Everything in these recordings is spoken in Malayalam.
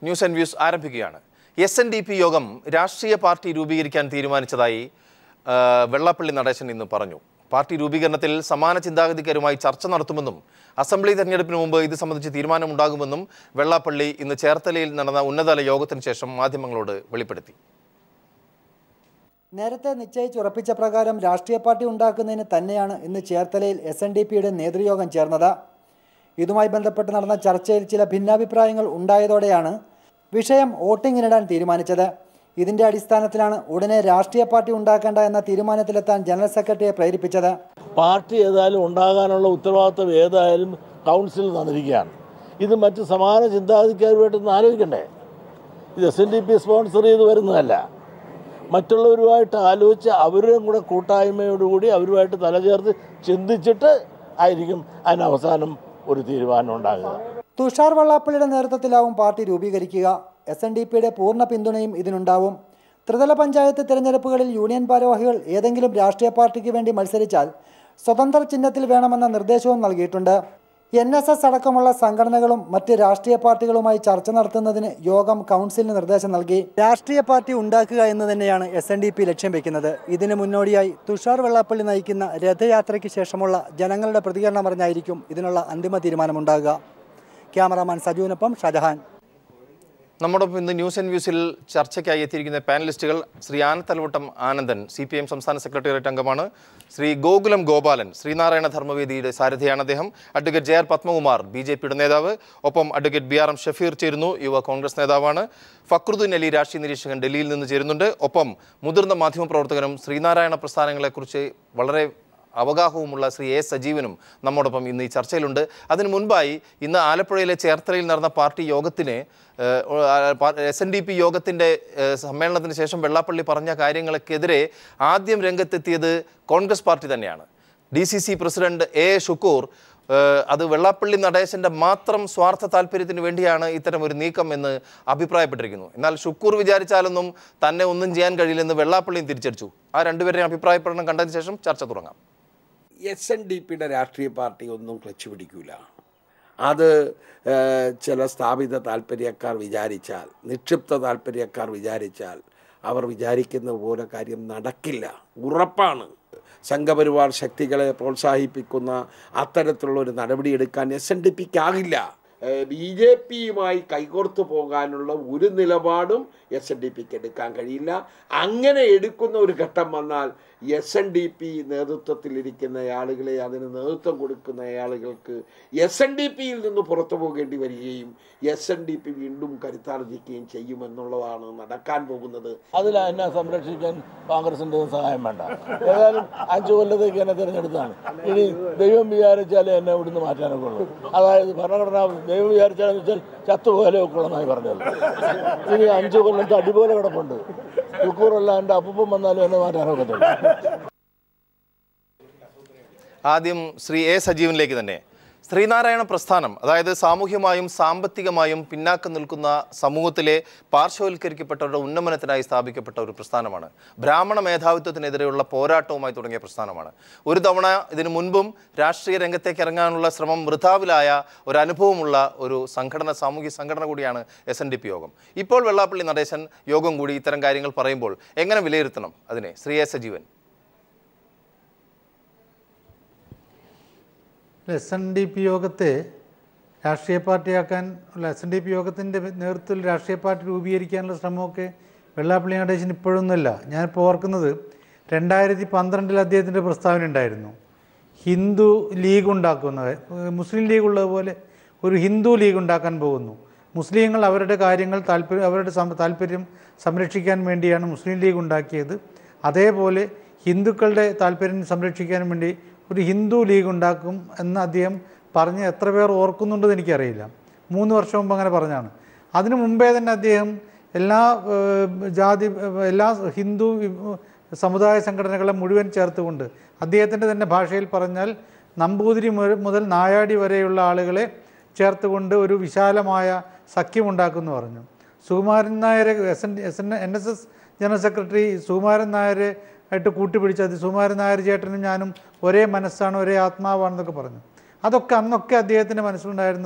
ന്യൂസ് ആൻഡ് വ്യൂസ് ആരംഭിക്കുകയാണ് എസ് എൻ ഡി പി യോഗം രാഷ്ട്രീയ പാർട്ടി രൂപീകരിക്കാൻ തീരുമാനിച്ചതായി ആ, വെള്ളാപ്പള്ളി നടേശൻ ഇന്ന് പറഞ്ഞു പാർട്ടി രൂപീകരണത്തിൽ സമാന ചിന്താഗതിക്കാരുമായി ചർച്ച നടത്തുമെന്നും അസംബ്ലി തെരഞ്ഞെടുപ്പിന് മുമ്പ് ഇത് സംബന്ധിച്ച് തീരുമാനമുണ്ടാകുമെന്നും വെള്ളാപ്പള്ളി ഇന്ന് ചേർത്തലയിൽ നടന്ന ഉന്നതതല യോഗത്തിന് ശേഷം മാധ്യമങ്ങളോട് വെളിപ്പെടുത്തി നേരത്തെ നിശ്ചയിച്ചുറപ്പിച്ച പ്രകാരം രാഷ്ട്രീയ പാർട്ടി ഉണ്ടാക്കുന്നതിന് തന്നെയാണ് ഇന്ന് ചേർത്തലയിൽ എസ് എൻ ഡി പിയുടെ നേതൃയോഗം ചേർന്നത് ഇതുമായി ബന്ധപ്പെട്ട് നടന്ന ചർച്ചയിൽ ചില ഭിന്നാഭിപ്രായങ്ങൾ ഉണ്ടായതോടെയാണ് വിഷയം വോട്ടിങ്ങിനിടാൻ തീരുമാനിച്ചത് ഇതിന്റെ അടിസ്ഥാനത്തിലാണ് ഉടനെ രാഷ്ട്രീയ പാർട്ടി ഉണ്ടാക്കേണ്ട എന്ന തീരുമാനത്തിലെത്താൻ ജനറൽ സെക്രട്ടറിയെ പ്രേരിപ്പിച്ചത് പാർട്ടി ഏതായാലും ഉണ്ടാകാനുള്ള ഉത്തരവാദിത്വം ഏതായാലും കൗൺസിൽ തന്നിരിക്കുകയാണ് ഇത് മറ്റ് സമാന ചിന്താഗതിക്കാരുമായിട്ടൊന്ന് ആലോചിക്കണ്ടേ ഇത് S N D P sponsor ചെയ്ത് വരുന്നതല്ല മറ്റുള്ളവരുമായിട്ട് ആലോചിച്ച് അവരുടെയും കൂടെ കൂട്ടായ്മയോടുകൂടി അവരുമായിട്ട് തലചേർത്ത് ചിന്തിച്ചിട്ട് ആയിരിക്കും അതിന് അവസാനം ഒരു തീരുമാനം ഉണ്ടാകുക തുഷാർ വെള്ളാപ്പള്ളിയുടെ നേതൃത്വത്തിലാവും പാർട്ടി രൂപീകരിക്കുക എസ് എൻ ഡി പിയുടെ പൂർണ്ണ പിന്തുണയും ഇതിനുണ്ടാവും ത്രിതല പഞ്ചായത്ത് തിരഞ്ഞെടുപ്പുകളിൽ യൂണിയൻ ഭാരവാഹികൾ ഏതെങ്കിലും രാഷ്ട്രീയ പാർട്ടിക്ക് വേണ്ടി മത്സരിച്ചാൽ സ്വതന്ത്ര ചിഹ്നത്തിൽ വേണമെന്ന നിർദ്ദേശവും നൽകിയിട്ടുണ്ട് എൻ എസ് എസ് അടക്കമുള്ള സംഘടനകളും മറ്റ് രാഷ്ട്രീയ പാർട്ടികളുമായി ചർച്ച നടത്തുന്നതിന് യോഗം കൗൺസിലിന് നിർദ്ദേശം നൽകി രാഷ്ട്രീയ പാർട്ടി ഉണ്ടാക്കുക എന്ന് തന്നെയാണ് എസ് എൻ ഡി പി ലക്ഷ്യം വെക്കുന്നത് ഇതിന് മുന്നോടിയായി തുഷാർ വെള്ളാപ്പള്ളി നയിക്കുന്ന രഥയാത്രയ്ക്ക് ശേഷമുള്ള ജനങ്ങളുടെ പ്രതികരണം അറിഞ്ഞായിരിക്കും ഇതിനുള്ള അന്തിമ തീരുമാനമുണ്ടാകുക ക്യാമറാമാൻ സജുവിനൊപ്പം ഷജഹാൻ നമ്മോടൊപ്പം ഇന്ന് ന്യൂസ് ആൻഡ് വ്യൂസിൽ ചർച്ചയ്ക്കായി എത്തിയിരിക്കുന്ന പാനലിസ്റ്റുകൾ Shri Anathalavattam Anandan C P M സംസ്ഥാന സെക്രട്ടേറിയറ്റ് അംഗമാണ് ശ്രീ ഗോകുലം ഗോപാലൻ ശ്രീനാരായണ ധർമ്മവേദിയുടെ സാരഥിയാണ് അദ്ദേഹം advocate J R Padmakumar B J പിയുടെ നേതാവ് ഒപ്പം advocate B R M Shafeer ചേരുന്നു യുവ കോൺഗ്രസ് നേതാവാണ് ഫക്രുദ്ദീൻ അലി രാഷ്ട്രീയ നിരീക്ഷകൻ ഡൽഹിയിൽ നിന്ന് ചേരുന്നുണ്ട് ഒപ്പം മുതിർന്ന മാധ്യമപ്രവർത്തകനും ശ്രീനാരായണ പ്രസ്ഥാനങ്ങളെക്കുറിച്ച് വളരെ അവഗാഹവുമുള്ള ശ്രീ എ സജീവനും നമ്മോടൊപ്പം ഇന്ന് ഈ ചർച്ചയിലുണ്ട് അതിനു മുൻപായി ഇന്ന് ആലപ്പുഴയിലെ ചേർത്തലയിൽ നടന്ന പാർട്ടി യോഗത്തിന് എസ് എൻ ഡി പി യോഗത്തിൻ്റെ സമ്മേളനത്തിന് ശേഷം വെള്ളാപ്പള്ളി പറഞ്ഞ കാര്യങ്ങൾക്കെതിരെ ആദ്യം രംഗത്തെത്തിയത് കോൺഗ്രസ് പാർട്ടി തന്നെയാണ് D C C president A Shukkur ഏഹ്, അത് വെള്ളാപ്പള്ളി നടേശന്റെ മാത്രം സ്വാർത്ഥ താല്പര്യത്തിന് വേണ്ടിയാണ് ഇത്തരം ഒരു നീക്കം എന്ന് അഭിപ്രായപ്പെട്ടിരിക്കുന്നു എന്നാൽ ഷുക്കൂർ വിചാരിച്ചാലൊന്നും തന്നെ ഒന്നും ചെയ്യാൻ കഴിയില്ലെന്ന് വെള്ളാപ്പള്ളിയും തിരിച്ചടിച്ചു ആ രണ്ടുപേരെയും അഭിപ്രായ പ്രകടനം കണ്ടതിന് ശേഷം ചർച്ച തുടങ്ങാം എസ് എൻ ഡി പിയുടെ രാഷ്ട്രീയ പാർട്ടി ഒന്നും ക്ലച്ച് പിടിക്കൂല അത് ഏഹ്, ചില സ്ഥാപിത താല്പര്യക്കാർ വിചാരിച്ചാൽ നിക്ഷിപ്ത താല്പര്യക്കാർ വിചാരിച്ചാൽ അവർ വിചാരിക്കുന്ന പോലെ കാര്യം നടക്കില്ല ഉറപ്പാണ് സംഘപരിവാർ ശക്തികളെ പ്രോത്സാഹിപ്പിക്കുന്ന അത്തരത്തിലുള്ള ഒരു നടപടിയെടുക്കാൻ എസ് എൻ ഡി പിക്ക് ആകില്ല ബി ജെ പിയുമായി കൈകോർത്ത് പോകാനുള്ള ഒരു നിലപാടും എസ് എൻ ഡി പിക്ക് എടുക്കാൻ കഴിയില്ല അങ്ങനെ എടുക്കുന്ന ഒരു ഘട്ടം വന്നാൽ എസ് എൻ ഡി പി നേതൃത്വത്തിലിരിക്കുന്ന ആളുകളെ അതിന് നേതൃത്വം കൊടുക്കുന്ന ആളുകൾക്ക് എസ് എൻ ഡി പിയിൽ നിന്ന് പുറത്തു പോകേണ്ടി വരികയും എസ് എൻ ഡി പി വീണ്ടും കരുത്താർജിക്കുകയും ചെയ്യുമെന്നുള്ളതാണ് നടക്കാൻ പോകുന്നത് അതിൽ എന്നെ സംരക്ഷിക്കാൻ കോൺഗ്രസിൻ്റെ ഒന്നും സഹായം വേണ്ട ഏതായാലും അഞ്ചു കൊല്ലത്തേക്ക് എന്നെ തിരഞ്ഞെടുത്താണ് ഇനി ദൈവം വിചാരിച്ചാലേ എന്നെ ഇവിടുന്ന് മാറ്റാനൊക്കെ ഉള്ളൂ അതായത് ഭരണഘടന ദൈവം വിചാരിച്ചാലെന്ന് വെച്ചാൽ ചത്തുപോലെ ഒക്കെ ഉള്ളതായി പറഞ്ഞത് ഇനി അഞ്ചു കൊല്ലം തടി പോലെ കിടപ്പുണ്ട് ചുക്കൂറല്ല എൻ്റെ അപ്പൂപ്പം വന്നാലും എന്നെ മാറ്റാനൊക്കെ ആദ്യം ശ്രീ എ സജീവനിലേക്ക് തന്നെ ശ്രീനാരായണ പ്രസ്ഥാനം അതായത് സാമൂഹ്യമായും സാമ്പത്തികമായും പിന്നാക്കം നിൽക്കുന്ന സമൂഹത്തിലെ പാർശ്വവൽക്കരിക്കപ്പെട്ടവരുടെ ഉന്നമനത്തിനായി സ്ഥാപിക്കപ്പെട്ട ഒരു പ്രസ്ഥാനമാണ് ബ്രാഹ്മണ മേധാവിത്വത്തിനെതിരെയുള്ള പോരാട്ടവുമായി തുടങ്ങിയ പ്രസ്ഥാനമാണ് ഒരു തവണ ഇതിനു മുൻപും രാഷ്ട്രീയ രംഗത്തേക്ക് ഇറങ്ങാനുള്ള ശ്രമം വൃഥാവിലായ ഒരു അനുഭവമുള്ള ഒരു സംഘടന സാമൂഹ്യ സംഘടന കൂടിയാണ് എസ് എൻ ഡി പി യോഗം ഇപ്പോൾ വെള്ളാപ്പള്ളി നടേശൻ യോഗം കൂടി ഇത്തരം കാര്യങ്ങൾ പറയുമ്പോൾ എങ്ങനെ വിലയിരുത്തണം അതിനെ Shri A Sajeevan S N D P യോഗത്തെ രാഷ്ട്രീയ പാർട്ടിയാക്കാൻ ഉള്ള എസ് എൻ ഡി പി യോഗത്തിൻ്റെ നേതൃത്വത്തിൽ രാഷ്ട്രീയ പാർട്ടി രൂപീകരിക്കാനുള്ള ശ്രമമൊക്കെ വെള്ളാപ്പള്ളി നടേശൻ ഇപ്പോഴൊന്നുമല്ല ഞാനിപ്പോൾ ഓർക്കുന്നത് രണ്ടായിരത്തി പന്ത്രണ്ടിൽ അദ്ദേഹത്തിൻ്റെ പ്രസ്താവന ഉണ്ടായിരുന്നു ഹിന്ദു ലീഗ് ഉണ്ടാക്കുന്ന ഏഹ് മുസ്ലിം ലീഗ് ഉള്ളതുപോലെ ഒരു ഹിന്ദു ലീഗ് ഉണ്ടാക്കാൻ പോകുന്നു മുസ്ലിങ്ങൾ അവരുടെ കാര്യങ്ങൾ താല്പര്യം അവരുടെ സം- താല്പര്യം സംരക്ഷിക്കാൻ വേണ്ടിയാണ് മുസ്ലിം ലീഗ് ഉണ്ടാക്കിയത് അതേപോലെ ഹിന്ദുക്കളുടെ താല്പര്യം സംരക്ഷിക്കാൻ വേണ്ടി ഒരു ഹിന്ദു ലീഗ് ഉണ്ടാക്കും എന്ന് അദ്ദേഹം പറഞ്ഞ് എത്ര പേർ ഓർക്കുന്നുണ്ടെന്ന് എനിക്കറിയില്ല മൂന്ന് വർഷം മുമ്പ് അങ്ങനെ പറഞ്ഞാണ് അതിനു മുമ്പേ തന്നെ അദ്ദേഹം എല്ലാ ഏഹ്, ജാതി ഏഹ്, എല്ലാ ഹിന്ദു വിഭ- സമുദായ സംഘടനകളെ മുഴുവൻ ചേർത്തുകൊണ്ട് അദ്ദേഹത്തിൻ്റെ തന്നെ ഭാഷയിൽ പറഞ്ഞാൽ നമ്പൂതിരി മുതൽ മുതൽ നായാടി വരെയുള്ള ആളുകളെ ചേർത്തുകൊണ്ട് ഒരു വിശാലമായ സഖ്യമുണ്ടാക്കുമെന്ന് പറഞ്ഞു സുകുമാരൻ നായരെ S N S N N S S general secretary Sukumaran നായരെ ആയിട്ട് കൂട്ടിപ്പിടിച്ച് അത് സുകുമാരൻ നായർ ചേട്ടനും ഞാനും ഒരേ മനസ്സാണ് ഒരേ ആത്മാവാണെന്നൊക്കെ പറഞ്ഞു അതൊക്കെ അന്നൊക്കെ അദ്ദേഹത്തിൻ്റെ മനസ്സിലുണ്ടായിരുന്നത്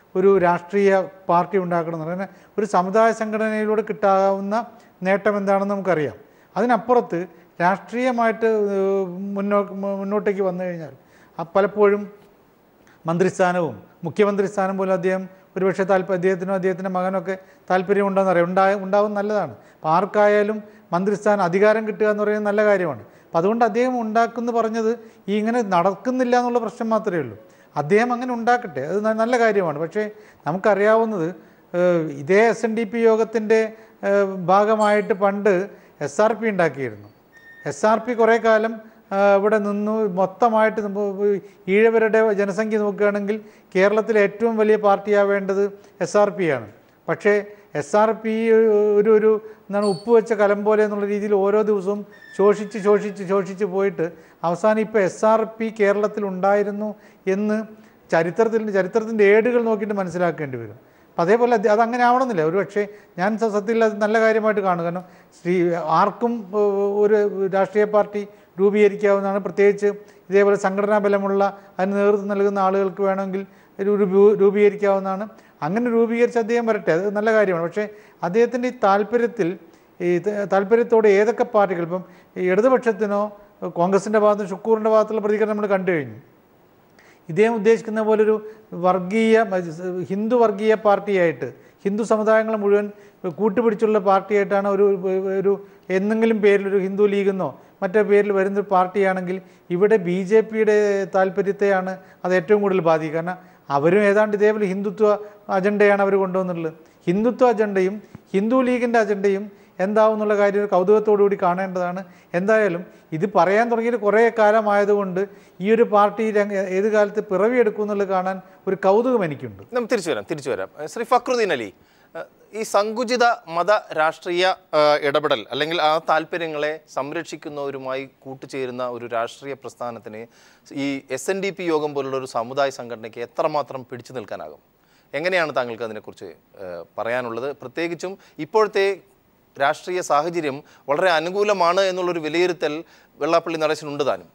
ഒരു രാഷ്ട്രീയ പാർട്ടി ഉണ്ടാക്കണം എന്ന് പറയുന്നത് ഒരു സമുദായ സംഘടനയിലൂടെ കിട്ടാവുന്ന നേട്ടം എന്താണെന്ന് നമുക്കറിയാം അതിനപ്പുറത്ത് രാഷ്ട്രീയമായിട്ട് ഏഹ്, മുന്നോ മുന്നോട്ടേക്ക് വന്നു കഴിഞ്ഞാൽ ആ പലപ്പോഴും മന്ത്രിസ്ഥാനവും മുഖ്യമന്ത്രി സ്ഥാനം പോലും അദ്ദേഹം ഒരുപക്ഷെ താല്പര്യം അദ്ദേഹത്തിനോ അദ്ദേഹത്തിൻ്റെ മകനൊക്കെ താല്പര്യമുണ്ടോയെന്ന് അറിയാം ഉണ്ടായ ഉണ്ടാവും നല്ലതാണ് അപ്പോൾ ആർക്കായാലും മന്ത്രിസ്ഥാനം അധികാരം കിട്ടുക എന്ന് പറയുന്നത് നല്ല കാര്യമാണ് അപ്പോൾ അതുകൊണ്ട് അദ്ദേഹം ഉണ്ടാക്കുമെന്ന് പറഞ്ഞത് ഈ ഇങ്ങനെ നടക്കുന്നില്ല എന്നുള്ള പ്രശ്നം മാത്രമേ ഉള്ളൂ അദ്ദേഹം അങ്ങനെ ഉണ്ടാക്കട്ടെ അത് ന- നല്ല കാര്യമാണ് പക്ഷേ നമുക്കറിയാവുന്നത് ഏഹ്, ഇതേ എസ് എൻ ഡി പി യോഗത്തിൻ്റെ ഭാഗമായിട്ട് പണ്ട് എസ് ആർ പി ഉണ്ടാക്കിയിരുന്നു എസ് ആർ പി കുറേ കാലം ആ, ഇവിടെ നിന്നു മൊത്തമായിട്ട് നമ്മ- ഈഴവരുടെ ജനസംഖ്യ നോക്കുകയാണെങ്കിൽ കേരളത്തിലെ ഏറ്റവും വലിയ പാർട്ടിയാവേണ്ടത് എസ് ആർ പി ആണ് പക്ഷേ എസ് ആർ പി ഒരു ഒരു എന്താണ് ഉപ്പ് വെച്ച കലം പോലെ എന്നുള്ള രീതിയിൽ ഓരോ ദിവസവും ശോഷിച്ച് ശോഷിച്ച് ശോഷിച്ച് പോയിട്ട് അവസാനം ഇപ്പോൾ എസ് ആർ പി കേരളത്തിൽ ഉണ്ടായിരുന്നു എന്ന് ചരിത്രത്തിൽ ചരിത്രത്തിൻ്റെ ഏടുകൾ നോക്കിയിട്ട് മനസ്സിലാക്കേണ്ടി വരും അപ്പം അതേപോലെ അത് അതങ്ങനെ ആവണമെന്നില്ല ഒരു പക്ഷേ ഞാൻ സ- സത്യത്തിൽ അത് നല്ല കാര്യമായിട്ട് കാണും കാരണം ശ്രീ ആർക്കും ഏഹ്, ഒരു രാഷ്ട്രീയ പാർട്ടി രൂപീകരിക്കാവുന്നതാണ് പ്രത്യേകിച്ച് ഇതേപോലെ സംഘടനാ ബലമുള്ള അതിന് നേതൃത്വം നൽകുന്ന ആളുകൾക്ക് വേണമെങ്കിൽ ഒരു രൂപ- രൂപീകരിക്കാവുന്നതാണ് അങ്ങനെ രൂപീകരിച്ച് അദ്ദേഹം വരട്ടെ അത് നല്ല കാര്യമാണ് പക്ഷേ അദ്ദേഹത്തിൻ്റെ ഈ താല്പര്യത്തിൽ ഈ ത- താല്പര്യത്തോടെ ഏതൊക്കെ പാർട്ടികൾ ഇപ്പം ഈ ഇടതുപക്ഷത്തിനോ കോൺഗ്രസിൻ്റെ ഭാഗത്തും ഷുക്കൂറിൻ്റെ ഭാഗത്തുള്ള പ്രതികരണം നമ്മൾ കണ്ടു കഴിഞ്ഞു ഇദ്ദേഹം ഉദ്ദേശിക്കുന്ന പോലൊരു വർഗീയ ഹിന്ദു വർഗീയ പാർട്ടിയായിട്ട് ഹിന്ദു സമുദായങ്ങളെ മുഴുവൻ കൂട്ടുപിടിച്ചുള്ള പാർട്ടിയായിട്ടാണ് ഒരു ഒരു എന്തെങ്കിലും പേരിലൊരു ഹിന്ദു ലീഗെന്നോ മറ്റേ പേരിൽ വരുന്ന ഒരു പാർട്ടിയാണെങ്കിൽ ഇവിടെ ബി ജെ പിയുടെ താല്പര്യത്തെയാണ് അത് ഏറ്റവും കൂടുതൽ ബാധിക്കുക കാരണം അവരും ഏതാണ്ട് ഇതേപോലെ ഹിന്ദുത്വ അജണ്ടയാണ് അവർ കൊണ്ടുവന്നുള്ളത് ഹിന്ദുത്വ അജണ്ടയും ഹിന്ദു ലീഗിൻ്റെ അജണ്ടയും എന്താവും എന്നുള്ള കാര്യം ഒരു കൗതുകത്തോടു കൂടി കാണേണ്ടതാണ് എന്തായാലും ഇത് പറയാൻ തുടങ്ങിയിട്ട് കുറേ കാലമായതുകൊണ്ട് ഈ ഒരു പാർട്ടി രംഗ- ഏത് കാലത്ത് പിറവിയെടുക്കും എന്നുള്ളത് കാണാൻ ഒരു കൗതുകം എനിക്കുണ്ട് നമുക്ക് തിരിച്ചു വരാം തിരിച്ചു വരാം ഏഹ് ശ്രീ ഫക്രുദ്ദീൻ അലി ഏഹ് ഈ സങ്കുചിത മത രാഷ്ട്രീയ ഏഹ് ഇടപെടൽ അല്ലെങ്കിൽ ആ താല്പര്യങ്ങളെ സംരക്ഷിക്കുന്നവരുമായി കൂട്ടുചേരുന്ന ഒരു രാഷ്ട്രീയ പ്രസ്ഥാനത്തിന് ഈ എസ് എൻ ഡി പി യോഗം പോലുള്ള ഒരു സമുദായ സംഘടനയ്ക്ക് എത്രമാത്രം പിടിച്ചു നിൽക്കാനാകും എങ്ങനെയാണ് താങ്കൾക്ക് അതിനെക്കുറിച്ച് ഏഹ് പറയാനുള്ളത് പ്രത്യേകിച്ചും ഇപ്പോഴത്തെ രാഷ്ട്രീയ സാഹചര്യം വളരെ അനുകൂലമാണ് എന്നുള്ളൊരു വിലയിരുത്തൽ വെള്ളാപ്പള്ളി നടേശനുണ്ട് താനും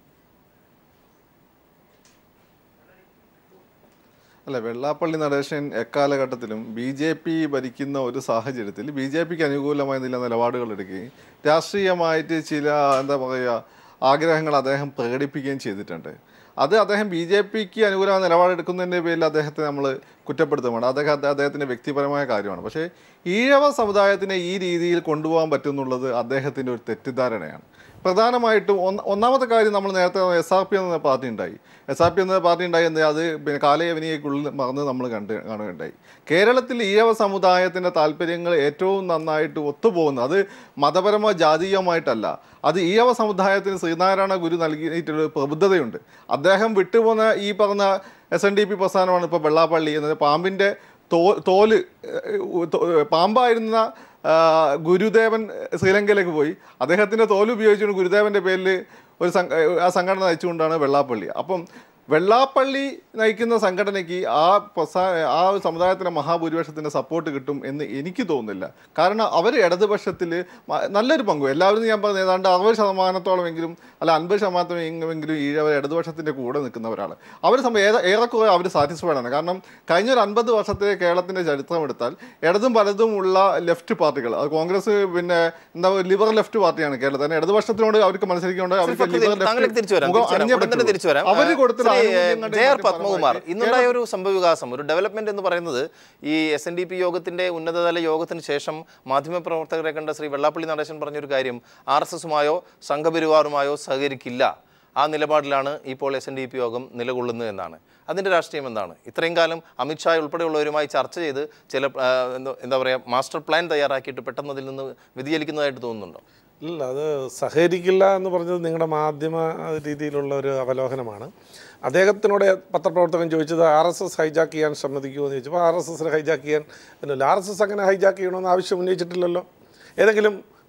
അല്ല വെള്ളാപ്പള്ളി നടേശൻ എക്കാലഘട്ടത്തിലും ബി ജെ പി ഭരിക്കുന്ന ഒരു സാഹചര്യത്തിൽ ബി ജെ പിക്ക് അനുകൂലമായ ചില നിലപാടുകൾ എടുക്കുകയും രാഷ്ട്രീയമായിട്ട് ചില എന്താ പറയുക ആഗ്രഹങ്ങൾ അദ്ദേഹം പ്രകടിപ്പിക്കുകയും ചെയ്തിട്ടുണ്ട് അത് അദ്ദേഹം ബി ജെ പിക്ക് അനുകൂലമായ നിലപാടെടുക്കുന്നതിൻ്റെ പേരിൽ അദ്ദേഹത്തെ നമ്മൾ കുറ്റപ്പെടുത്തുമാണ് അദ്ദേഹം അദ്ദേഹ- അദ്ദേഹത്തിൻ്റെ വ്യക്തിപരമായ കാര്യമാണ് പക്ഷേ ഈഴവ സമുദായത്തിനെ ഈ രീതിയിൽ കൊണ്ടുപോകാൻ പറ്റുന്നുള്ളത് അദ്ദേഹത്തിൻ്റെ ഒരു തെറ്റിദ്ധാരണയാണ് പ്രധാനമായിട്ടും ഒന്ന് ഒന്നാമത്തെ കാര്യം നമ്മൾ നേരത്തെ എസ് ആർ പി എന്ന പാർട്ടി ഉണ്ടായി എസ് ആർ പി എന്ന പാർട്ടി ഉണ്ടായി എന്ന് അത് പിന്നെ കാലയവനിയേക്കുള്ളിൽ മറന്ന് നമ്മൾ കണ്ട് കാണുകയുണ്ടായി കേരളത്തിൽ ഈഴവ സമുദായത്തിൻ്റെ താല്പര്യങ്ങൾ ഏറ്റവും നന്നായിട്ട് ഒത്തുപോകുന്നത് അത് മതപരമോ ജാതീയമായിട്ടല്ല അത് ഈഴവ സമുദായത്തിന് ശ്രീനാരായണ ഗുരു നൽകിയിട്ടുള്ള പ്രബുദ്ധതയുണ്ട് അദ്ദേഹം വിട്ടുപോകുന്ന ഈ പറഞ്ഞ എസ് എൻ ഡി പി പ്രസ്ഥാനമാണ് ഇപ്പോൾ വെള്ളാപ്പള്ളി എന്നത് പാമ്പിൻ്റെ തോ തോല് ഏഹ്, തോ- പാമ്പായിരുന്ന ആ, ഗുരുദേവൻ ശ്രീലങ്കയിലേക്ക് പോയി അദ്ദേഹത്തിൻ്റെ തോല് ഉപയോഗിച്ചുകൊണ്ട് ഗുരുദേവൻ്റെ പേരിൽ ഒരു സംഘ ആ സംഘടന നയിച്ചുകൊണ്ടാണ് വെള്ളാപ്പള്ളി അപ്പം വെള്ളാപ്പള്ളി നയിക്കുന്ന സംഘടനയ്ക്ക് ആ പ്രസ്ഥാ ആ സമുദായത്തിൻ്റെ മഹാഭൂരിപക്ഷത്തിൻ്റെ സപ്പോർട്ട് കിട്ടും എന്ന് എനിക്ക് തോന്നുന്നില്ല കാരണം അവർ ഇടതുപക്ഷത്തിൽ നല്ലൊരു പങ്കും എല്ലാവരും ഞാൻ പറഞ്ഞ ഏതാണ്ട് അറുപത് ശതമാനത്തോളമെങ്കിലും അല്ല അൻപത് ശതമാനമെങ്കിലും ഈഴവർ ഇടതുപക്ഷത്തിൻ്റെ കൂടെ നിൽക്കുന്നവരാണ് അവർ സംഭവം ഏറെ ഏറെക്കുറെ അവർ സാറ്റിസ്ഫൈഡ് ആണ് കാരണം കഴിഞ്ഞ ഒരു അൻപത് വർഷത്തെ കേരളത്തിൻ്റെ ചരിത്രം എടുത്താൽ ഇടതും പലതും ഉള്ള ലെഫ്റ്റ് പാർട്ടികൾ അത് കോൺഗ്രസ് പിന്നെ എന്താ ലിബറൽ ലെഫ്റ്റ് പാർട്ടിയാണ് കേരളത്തിൽ ഇടതുപക്ഷത്തിനോട് അവർക്ക് മത്സരിക്കേണ്ടത് അവർക്ക് ഫക്രുദ്ദീൻ, liberal left താങ്കളിലേക്ക് തിരിച്ചു വരാം മുഖം തിരിച്ചു വരാം. അണിഞ്ഞേ ഉടൻ തന്നെ പറ്റുള്ളൂ. തിരിച്ചു വരാം അവര് കൊടുത്ത ശ്രീ, ആനുകൂല്യങ്ങളുടെയും ജെ ആർ മറ്റും പത്മകുമാർ ഫലമായിട്ട് ഇന്നുണ്ടായ ഒരു സംഭവവികാസം ഒരു ഡെവലപ്മെന്റ് എന്ന് പറയുന്നത് ഈ എസ് എൻ ഡി പി യോഗത്തിന്റെ ഉന്നതതല യോഗത്തിന് ശേഷം മാധ്യമപ്രവർത്തകരെ കണ്ട ശ്രീ വെള്ളാപ്പള്ളി നടേശൻ പറഞ്ഞൊരു കാര്യം ആർ എസ് എസുമായോ സംഘപരിവാറുമായോ സഹകരിക്കില്ല ആ നിലപാടിലാണ് ഇപ്പോൾ എസ് എൻ ഡി പി യോഗം നിലകൊള്ളുന്നത് എന്നാണ് അതിൻ്റെ രാഷ്ട്രീയം എന്താണ് ഇത്രയും കാലം അമിത്ഷാ ഉൾപ്പെടെയുള്ളവരുമായി ചർച്ച ചെയ്ത് ചില ആ, എന്താ- എന്താ പറയുക മാസ്റ്റർ പ്ലാൻ തയ്യാറാക്കിയിട്ട് പെട്ടെന്ന് അതിൽ നിന്ന് വ്യതിചലിക്കുന്നതായിട്ട് തോന്നുന്നുണ്ടോ ഇല്ല അത് സഹകരിക്കില്ല എന്ന് പറഞ്ഞത് നിങ്ങളുടെ മാധ്യമ രീതിയിലുള്ള ഒരു അവലോകനമാണ് അദ്ദേഹത്തിനോട് പത്രപ്രവർത്തകൻ ചോദിച്ചത് ആർ എസ് എസ് ഹൈജാക്ക് ചെയ്യാൻ സമ്മതിക്കുമോ എന്ന് ചോദിച്ചപ്പോൾ ആർ എസ് എസിനെ ഹൈജാക്ക് ചെയ്യാൻ എന്നല്ല ആർ എസ് എസ് അങ്ങനെ ഹൈജാക്ക് ചെയ്യണമെന്ന് ആവശ്യം ഉന്നയിച്ചിട്ടില്ലല്ലോ ഏതെങ്കിലും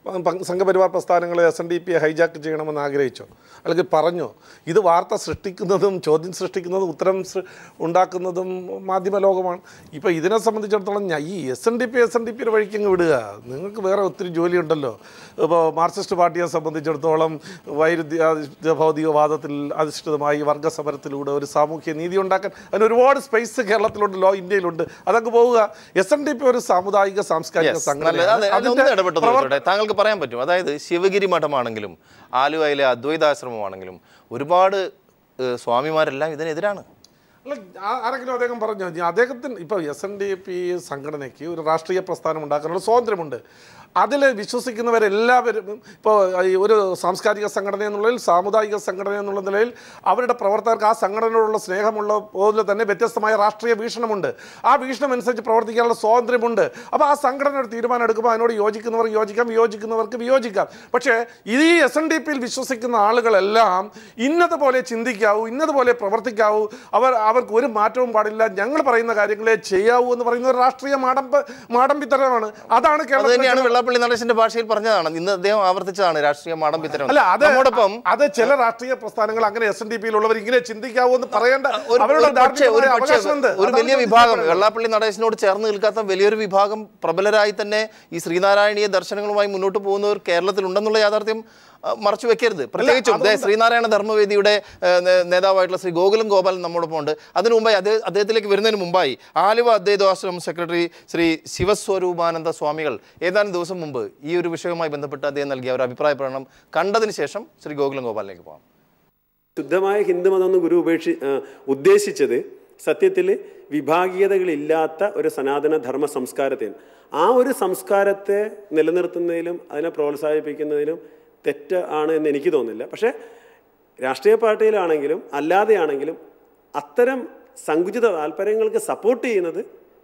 പ- സംഘപരിവാർ പ്രസ്ഥാനങ്ങളെ എസ് എൻ ഡി പിയെ ഹൈജാക്ക് ചെയ്യണമെന്ന് ആഗ്രഹിച്ചോ അല്ലെങ്കിൽ പറഞ്ഞോ ഇത് വാർത്ത സൃഷ്ടിക്കുന്നതും ചോദ്യം സൃഷ്ടിക്കുന്നതും ഉത്തരം സൃ- ഉണ്ടാക്കുന്നതും മാധ്യമ ലോകമാണ് ഇപ്പോൾ ഇതിനെ സംബന്ധിച്ചിടത്തോളം ഞാൻ ഈ S N D P S N D പിയുടെ വഴിക്ക് അങ്ങ് വിടുക നിങ്ങൾക്ക് വേറെ ഒത്തിരി ജോലിയുണ്ടല്ലോ ഇപ്പോൾ മാർക്സിസ്റ്റ് പാർട്ടിയെ സംബന്ധിച്ചിടത്തോളം വൈരുദ്ധ്യ ഭൗതികവാദത്തിൽ അധിഷ്ഠിതമായി വർഗസമരത്തിലൂടെ ഒരു സാമൂഹ്യ നീതി ഉണ്ടാക്കാൻ അതിന് ഒരുപാട് സ്പേസ് കേരളത്തിലുണ്ടല്ലോ ഇന്ത്യയിലുണ്ട് അതങ്ങ് പോവുക എസ് എൻ ഡി പി ഒരു സാമുദായിക സാംസ്കാരിക Yes, സംഘടന നല്ലത്. അതെ, അതിൽ ഒന്ന് ഇടപെട്ടത് ചോദിച്ചോട്ടെ? താങ്കൾക്ക് പറയാൻ പറ്റും അതായത് ശിവഗിരി മഠമാണെങ്കിലും ആലുവയിലെ അദ്വൈതാശ്രമമാണെങ്കിലും ഒരുപാട് ഏഹ്, സ്വാമിമാരെല്ലാം ഇതിനെതിരാണ് അല്ല ആ- ആരെങ്കിലും അദ്ദേഹം പറഞ്ഞു ഇനി അദ്ദേഹത്തിന് ഇപ്പോൾ എസ് എൻ ഡി പി സംഘടനയ്ക്ക് ഒരു രാഷ്ട്രീയ പ്രസ്ഥാനം ഉണ്ടാക്കാനുള്ള സ്വാതന്ത്ര്യമുണ്ട് അതിൽ വിശ്വസിക്കുന്നവരെല്ലാവരും ഇപ്പോൾ ഈ ഒരു സാംസ്കാരിക സംഘടന എന്നുള്ളതിൽ സാമുദായിക സംഘടന എന്നുള്ള നിലയിൽ അവരുടെ പ്രവർത്തകർക്ക് ആ സംഘടനയോടുള്ള സ്നേഹമുള്ള പോലെ തന്നെ വ്യത്യസ്തമായ രാഷ്ട്രീയ വീക്ഷണമുണ്ട് ആ വീക്ഷണം അനുസരിച്ച് പ്രവർത്തിക്കാനുള്ള സ്വാതന്ത്ര്യമുണ്ട് അപ്പോൾ ആ സംഘടന ഒരു തീരുമാനം എടുക്കുമ്പോൾ അതിനോട് യോജിക്കുന്നവർ യോജിക്കാം വിയോജിക്കുന്നവർക്ക് വിയോജിക്കാം പക്ഷേ ഈ എസ് എൻ ഡി പിയിൽ വിശ്വസിക്കുന്ന ആളുകളെല്ലാം ഇന്നതുപോലെ ചിന്തിക്കാവൂ ഇന്നതുപോലെ പ്രവർത്തിക്കാവൂ അവർ അവർക്ക് ഒരു മാറ്റവും പാടില്ല ഞങ്ങൾ പറയുന്ന കാര്യങ്ങളെ ചെയ്യാവൂ എന്ന് പറയുന്ന ഒരു രാഷ്ട്രീയ മാടമ്പ മാടമ്പിത്തരമാണ് അതാണ് അത് കേരളത്തിലെ തന്നെയാണ് വെള്ളാപ്പള്ളി നടേശന്റെ ഭാഷയിൽ പറഞ്ഞതാണ് ഇന്ന് അദ്ദേഹം ആവർത്തിച്ചതാണ് രാഷ്ട്രീയ മാടമ്പിത്തരം അല്ല അത് നമ്മോടൊപ്പം അത് ചില രാഷ്ട്രീയ പ്രസ്ഥാനങ്ങൾ അങ്ങനെ എസ് എൻ ഡി പിയിലുള്ളവർ ഇങ്ങനെ ചിന്തിക്കാവൂ എന്ന് പറയേണ്ട ഒരു അവരുടെ ഒരു പക്ഷേ ഒരു ധാർമ്മികമായ പക്ഷേ അവകാശമുണ്ട് ഒരു അതാണ് വലിയ ഞാൻ വിഭാഗം പറയുന്നത്. വെള്ളാപ്പള്ളി നടേശനോട് ചേർന്ന് നിൽക്കാത്ത വലിയൊരു വിഭാഗം പ്രബലരായി തന്നെ ഈ ശ്രീനാരായണീയ ദർശനങ്ങളുമായി മുന്നോട്ട് പോകുന്നവർ കേരളത്തിലുണ്ടെന്നുള്ള യാഥാർത്ഥ്യം ആ, മറച്ചു വെക്കരുത് പ്രത്യേകിച്ചും ദേ ശ്രീനാരായണ ധർമ്മവേദിയുടെ ഏ, നേ- നേതാവായിട്ടുള്ള ശ്രീ ഗോകുലം ഗോപാലൻ നമ്മോടൊപ്പം ഉണ്ട് അതിനു മുമ്പായി അദ്ദേഹം അദ്ദേഹത്തിലേക്ക് വരുന്നതിന് മുമ്പായി ആലുവ അദ്വൈതാശ്രമം സെക്രട്ടറി ശ്രീ ശിവസ്വരൂപാനന്ദ സ്വാമികൾ ഏതാനും ദിവസം മുമ്പ് ഈ ഒരു വിഷയവുമായി ബന്ധപ്പെട്ട് അദ്ദേഹം നൽകിയ ഒരു അഭിപ്രായ പ്രകടനം കണ്ടതിന് ശേഷം ശ്രീ ഗോകുലം ഗോപാലിലേക്ക് പോകാം ശുദ്ധമായ ഹിന്ദുമതം എന്ന് ഗുരു ഉപേക്ഷി ആ, ഉദ്ദേശിച്ചത് സത്യത്തിൽ വിഭാഗീയതകളില്ലാത്ത ഒരു സനാതന ധർമ്മ സംസ്കാരത്തിന് ആ ഒരു സംസ്കാരത്തെ നിലനിർത്തുന്നതിലും അതിനെ പ്രോത്സാഹിപ്പിക്കുന്നതിലും തെറ്റ് ആണ് എന്ന് എനിക്ക് തോന്നുന്നില്ല പക്ഷേ രാഷ്ട്രീയ പാർട്ടിയിലാണെങ്കിലും അല്ലാതെയാണെങ്കിലും അത്തരം സങ്കുചിത താല്പര്യങ്ങൾക്ക് സപ്പോർട്ട് ചെയ്യുന്നത്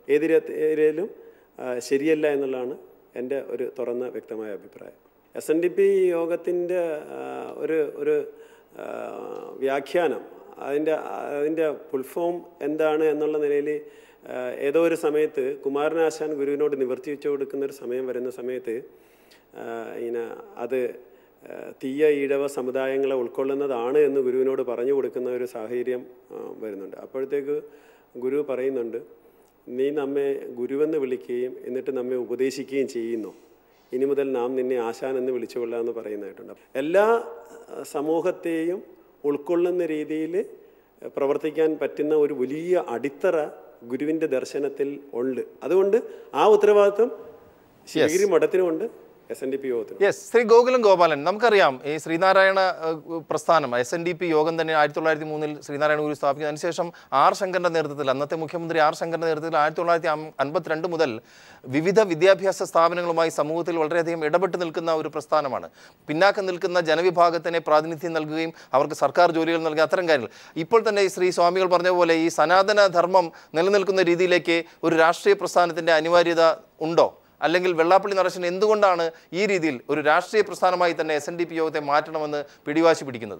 ഏതിലും ശരിയല്ല എന്നുള്ളതാണ് എൻ്റെ ഒരു തുറന്ന വ്യക്തമായ അഭിപ്രായം എസ് എൻ ഡി പി യോഗത്തിൻ്റെ ഒരു ഒരു ആ, വ്യാഖ്യാനം അതിൻ്റെ അതിൻ്റെ ഫുൾ ഫോം എന്താണ് എന്നുള്ള നിലയിൽ ആ, ഏതോ ഒരു സമയത്ത് കുമാരനാശാൻ ഗുരുവിനോട് നിവർത്തി വെച്ചു കൊടുക്കുന്ന ഒരു സമയം വരുന്ന സമയത്ത് ആ, ഇങ്ങനെ അത് ആ, തീയ ഈഴവ സമുദായങ്ങളെ ഉൾക്കൊള്ളുന്നതാണ് എന്ന് ഗുരുവിനോട് പറഞ്ഞു കൊടുക്കുന്ന ഒരു സാഹചര്യം ആ, വരുന്നുണ്ട് അപ്പോഴത്തേക്ക് ഗുരു പറയുന്നുണ്ട് നീ നമ്മെ ഗുരുവെന്ന് വിളിക്കുകയും എന്നിട്ട് നമ്മെ ഉപദേശിക്കുകയും ചെയ്യുന്നു ഇനി മുതൽ നാം നിന്നെ ആശാൻ എന്ന് വിളിച്ചുകൊള്ളാം എന്ന് പറയുന്നതായിട്ടുണ്ട് എല്ലാ ആ, സമൂഹത്തെയും ഉൾക്കൊള്ളുന്ന രീതിയിൽ പ്രവർത്തിക്കാൻ പറ്റുന്ന ഒരു വലിയ അടിത്തറ ഗുരുവിൻ്റെ ദർശനത്തിൽ ഉണ്ട് അതുകൊണ്ട് ആ ഉത്തരവാദിത്വം ശിവഗിരി മഠത്തിനുമുണ്ട് എസ് എൻ ഡി പി യോഗത്തിനും യെസ് ശ്രീ ഗോകുലം ഗോപാലൻ നമുക്കറിയാം ഈ ശ്രീനാരായണ ഏഹ്, പ്രസ്ഥാനം എസ് എൻ ഡി പി യോഗം തന്നെ ആയിരത്തി തൊള്ളായിരത്തി മൂന്നിൽ ശ്രീനാരായണ ഗുരു സ്ഥാപിക്കുന്നതിന് അതിനുശേഷം ആർ ശങ്കറിന്റെ നേതൃത്വത്തിൽ അന്നത്തെ മുഖ്യമന്ത്രി ആർ ശങ്കറിന്റെ നേതൃത്വത്തിൽ ആയിരത്തി തൊള്ളായിരത്തി അൻപത്തിരണ്ട് മുതൽ വിവിധ വിദ്യാഭ്യാസ സ്ഥാപനങ്ങളുമായി സമൂഹത്തിൽ വളരെയധികം ഇടപെട്ട് നിൽക്കുന്ന ഒരു പ്രസ്ഥാനമാണ് പിന്നാക്കം നിൽക്കുന്ന ജനവിഭാഗത്തിനെ പ്രാതിനിധ്യം നൽകുകയും അവർക്ക് സർക്കാർ ജോലികൾ നൽകുക അത്തരം കാര്യങ്ങൾ ഇപ്പോൾ തന്നെ ഈ ശ്രീ സ്വാമികൾ പറഞ്ഞ പോലെ ഈ സനാതന ധർമ്മം നിലനിൽക്കുന്ന രീതിയിലേക്ക് ഒരു രാഷ്ട്രീയ പ്രസ്ഥാനത്തിന്റെ അനിവാര്യത ഉണ്ടോ അല്ലെങ്കിൽ വെള്ളാപ്പള്ളി നടേശൻ എന്തുകൊണ്ടാണ് ഈ രീതിയിൽ ഒരു രാഷ്ട്രീയ പ്രസ്ഥാനമായി തന്നെ എസ് എൻ ഡി പി യോഗത്തെ മാറ്റണമെന്ന് പിടിവാശി പിടിക്കുന്നത്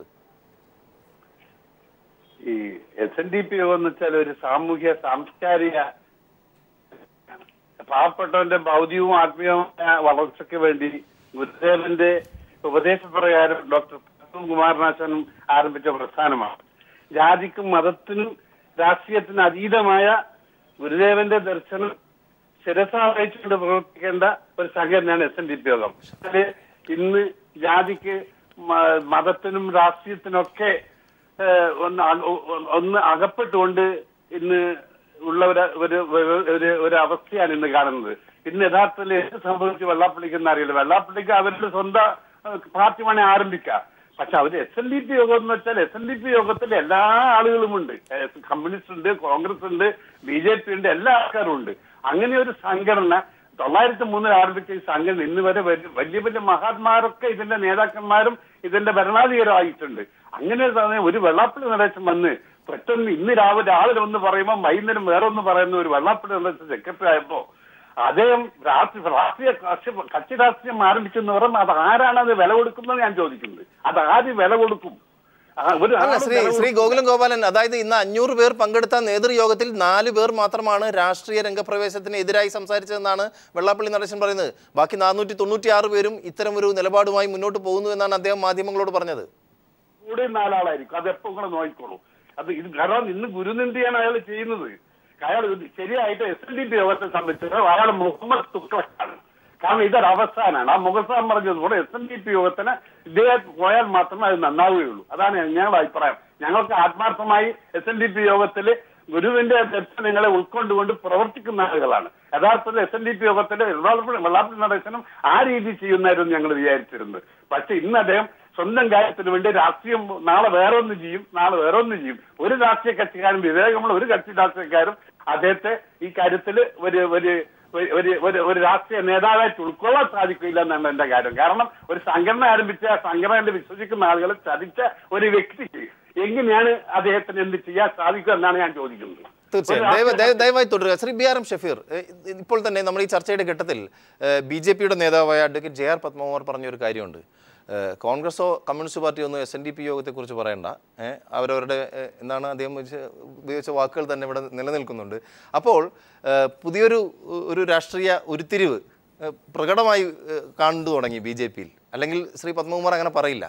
ഈ എസ് എൻ ഡി പി യോഗം എന്ന് വെച്ചാൽ ഒരു സാമൂഹ്യ സാംസ്കാരിക പാവപ്പെട്ടവന്റെ ഭൗതികവും ആത്മീയവുമായ വളർച്ചയ്ക്ക് വേണ്ടി ഗുരുദേവന്റെ ഉപദേശപ്രകാരം ഡോക്ടർ കുമാരനാശനും ആരംഭിച്ച പ്രസ്ഥാനമാണ് ജാതിക്കും മതത്തിനും രാഷ്ട്രീയത്തിനും അതീതമായ ഗുരുദേവന്റെ ദർശനം ശിരസ വഹിച്ചുകൊണ്ട് പ്രവർത്തിക്കേണ്ട ഒരു സംഘടനയാണ് എസ് എൻ ഡി പി യോഗം അതില് ഇന്ന് ജാതിക്ക് മ- മതത്തിനും രാഷ്ട്രീയത്തിനൊക്കെ ഏഹ്, ഒന്ന് അക- ഒ- ഒന്ന് അകപ്പെട്ടുകൊണ്ട് ഇന്ന് ഉള്ള ഒരു ഒരു ഒരു- ഒരു ഒരു അവസ്ഥയാണ് ഇന്ന് കാണുന്നത് ഇന്ന് യഥാർത്ഥത്തിൽ എന്ത് സംഭവിച്ചു വെള്ളാപ്പള്ളിക്ക് അറിയില്ല വെള്ളാപ്പള്ളിക്ക് അവരുടെ സ്വന്തം ഏഹ്, പാർട്ടി വേണേ ആരംഭിക്കാം പക്ഷെ അവര് എസ് എൻ ഡി പി യോഗം എന്ന് വെച്ചാൽ എസ് എൻ ഡി പി യോഗത്തിൽ എല്ലാ ആളുകളും ഉണ്ട് ഏഹ്, കമ്മ്യൂണിസ്റ്റ് ഉണ്ട് കോൺഗ്രസ് ഉണ്ട് ബി ജെ പി ഉണ്ട് എല്ലാ ആൾക്കാരും ഉണ്ട് അങ്ങനെ ഒരു സംഘടന തൊള്ളായിരത്തി മൂന്നിൽ ആരംഭിച്ച ഈ സംഘടന ഇന്ന് വരെ വലിയ വലിയ വലിയ മഹാത്മാരൊക്കെ ഇതിന്റെ നേതാക്കന്മാരും ഇതിന്റെ ഭരണാധികാരമായിട്ടുണ്ട് അങ്ങനെ ഒരു സമയം ഒരു വെള്ളാപ്പള്ളി നടേശം വന്ന് പെട്ടെന്ന് ഇന്ന് രാവിലെ രാവിലെ ഒന്ന് പറയുമ്പോൾ വൈകുന്നേരം വേറെ ഒന്ന് പറയുന്ന ഒരു വെള്ളാപ്പള്ളി നടേശം സെക്രട്ടറി ആയപ്പോ അദ്ദേഹം രാഷ്ട്രീയ രാഷ്ട്രീയ കക്ഷി കക്ഷി രാഷ്ട്രീയം ആരംഭിച്ചെന്ന് പറയുമ്പോൾ അത് ആരാണ് അത് വില കൊടുക്കുന്നത് ഞാൻ ചോദിക്കുന്നത് അത് ആര് വില കൊടുക്കും ആ, ഒരു അല്ല ആളും ശ്രീ ചെലവ് ശ്രീ ഗോകുലം ഗോപാലൻ അതായത് ഇന്ന് അഞ്ഞൂറ് പേർ പങ്കെടുത്ത നേതൃയോഗത്തിൽ നാല് പേർ മാത്രമാണ് രാഷ്ട്രീയ രംഗപ്രവേശത്തിന് എതിരായി സംസാരിച്ചതെന്നാണ് വെള്ളാപ്പള്ളി നടേശൻ പറയുന്നത് ബാക്കി നാനൂറ്റി തൊണ്ണൂറ്റി ആറ് പേരും ഇത്തരം ഒരു നിലപാടുമായി മുന്നോട്ട് പോകുന്നു എന്നാണ് അദ്ദേഹം മാധ്യമങ്ങളോട് പറഞ്ഞത് കൂടെ നാലാളായിരിക്കും അത് എപ്പോ നിങ്ങൾ നോക്കിക്കോളൂ അത് ഇത് കാരണം ഇന്ന് ഗുരുനിന്ദിയാണ് അയാൾ ചെയ്യുന്നത് അയാൾ ഇത് ശരിയായിട്ട് എസ് എൻ ഡി പി യോഗത്തെ സംബന്ധിച്ച് അയാൾ മുഹമ്മദ് തുക്ലക്കാണ് കാരണം ഇതൊരു അവസാനമാണ് ആ മുഖസാൻ പറഞ്ഞതുപോലെ എസ് എൻ ഡി പി യോഗത്തിന് ഇദ്ദേഹം പോയാൽ മാത്രമേ അത് നന്നാവുകയുള്ളൂ അതാണ് ഞങ്ങളുടെ അഭിപ്രായം ഞങ്ങൾക്ക് ആത്മാർത്ഥമായി എസ് എൻ ഡി പി യോഗത്തിൽ ഗുരുവിന്റെ ദർശനങ്ങളെ ഉൾക്കൊണ്ടുകൊണ്ട് പ്രവർത്തിക്കുന്ന ആളുകളാണ് യഥാർത്ഥത്തിൽ എസ് എൻ ഡി പി യോഗത്തിലെ വെള്ളാപ്പള്ളി വെള്ളാപ്പള്ളി നടേശനം ആ രീതി ചെയ്യുന്നതായിരുന്നു ഞങ്ങൾ വിചാരിച്ചിരുന്നത് പക്ഷെ ഇന്ന് അദ്ദേഹം സ്വന്തം കാര്യത്തിന് വേണ്ടി രാഷ്ട്രീയം നാളെ വേറെ ഒന്ന് ചെയ്യും നാളെ വേറെ ഒന്ന് ചെയ്യും ഒരു രാഷ്ട്രീയ കക്ഷിക്കാരും വിവേകമുള്ള ഒരു കക്ഷി രാഷ്ട്രീയക്കാരും അദ്ദേഹത്തെ ഈ കാര്യത്തിൽ ഒരു ഒരു ഒരു- ഒരു ഒരു ഒരു രാഷ്ട്രീയ നേതാവായിട്ട് ഉൾക്കൊള്ളാൻ സാധിക്കില്ല എന്നാണ് എന്റെ കാര്യം കാരണം ഒരു സംഘടന ആരംഭിച്ച ആ സംഘടനയിൽ വിശ്വസിക്കുന്ന ആളുകളെ ചതിച്ച ഒരു വ്യക്തിക്ക് എങ്ങനെയാണ് അദ്ദേഹത്തിന് എന്ത് ചെയ്യാൻ സാധിക്കുക എന്നാണ് ഞാൻ ചോദിക്കുന്നത് തീർച്ചയായും ഒരു ദയവ്- രാഷ്ട്രീയ ദയവ്- ദയവായി തുടരുക Shri B R M Shafeer ഏഹ്, ഇപ്പോൾ തന്നെ നമ്മൾ ഈ ചർച്ചയുടെ ഘട്ടത്തിൽ ബി ജെ പിയുടെ നേതാവായ അഡ്വക്കേറ്റ് ജെ ആർ പത്മകുമാർ പറഞ്ഞ ഒരു കാര്യമുണ്ട് ഏഹ്, കോൺഗ്രസോ കമ്മ്യൂണിസ്റ്റ് പാർട്ടിയോ ഒന്നും എസ് എൻ ഡി പി യോഗത്തെക്കുറിച്ച് പറയണ്ട ഏഹ്, അവരവരുടെ ഏഹ്, എന്താണ് അദ്ദേഹം ഉപയോഗിച്ച- ഉപയോഗിച്ച വാക്കുകൾ തന്നെ ഇവിടെ നിലനിൽക്കുന്നുണ്ട് അപ്പോൾ ഏഹ്, പുതിയൊരു ഒരു രാഷ്ട്രീയ ഉരുത്തിരിവ് ഏഹ്, പ്രകടമായി ഏഹ്, കണ്ടു തുടങ്ങി ബി ജെ പിയിൽ അല്ലെങ്കിൽ ശ്രീ പത്മകുമാർ അങ്ങനെ പറയില്ല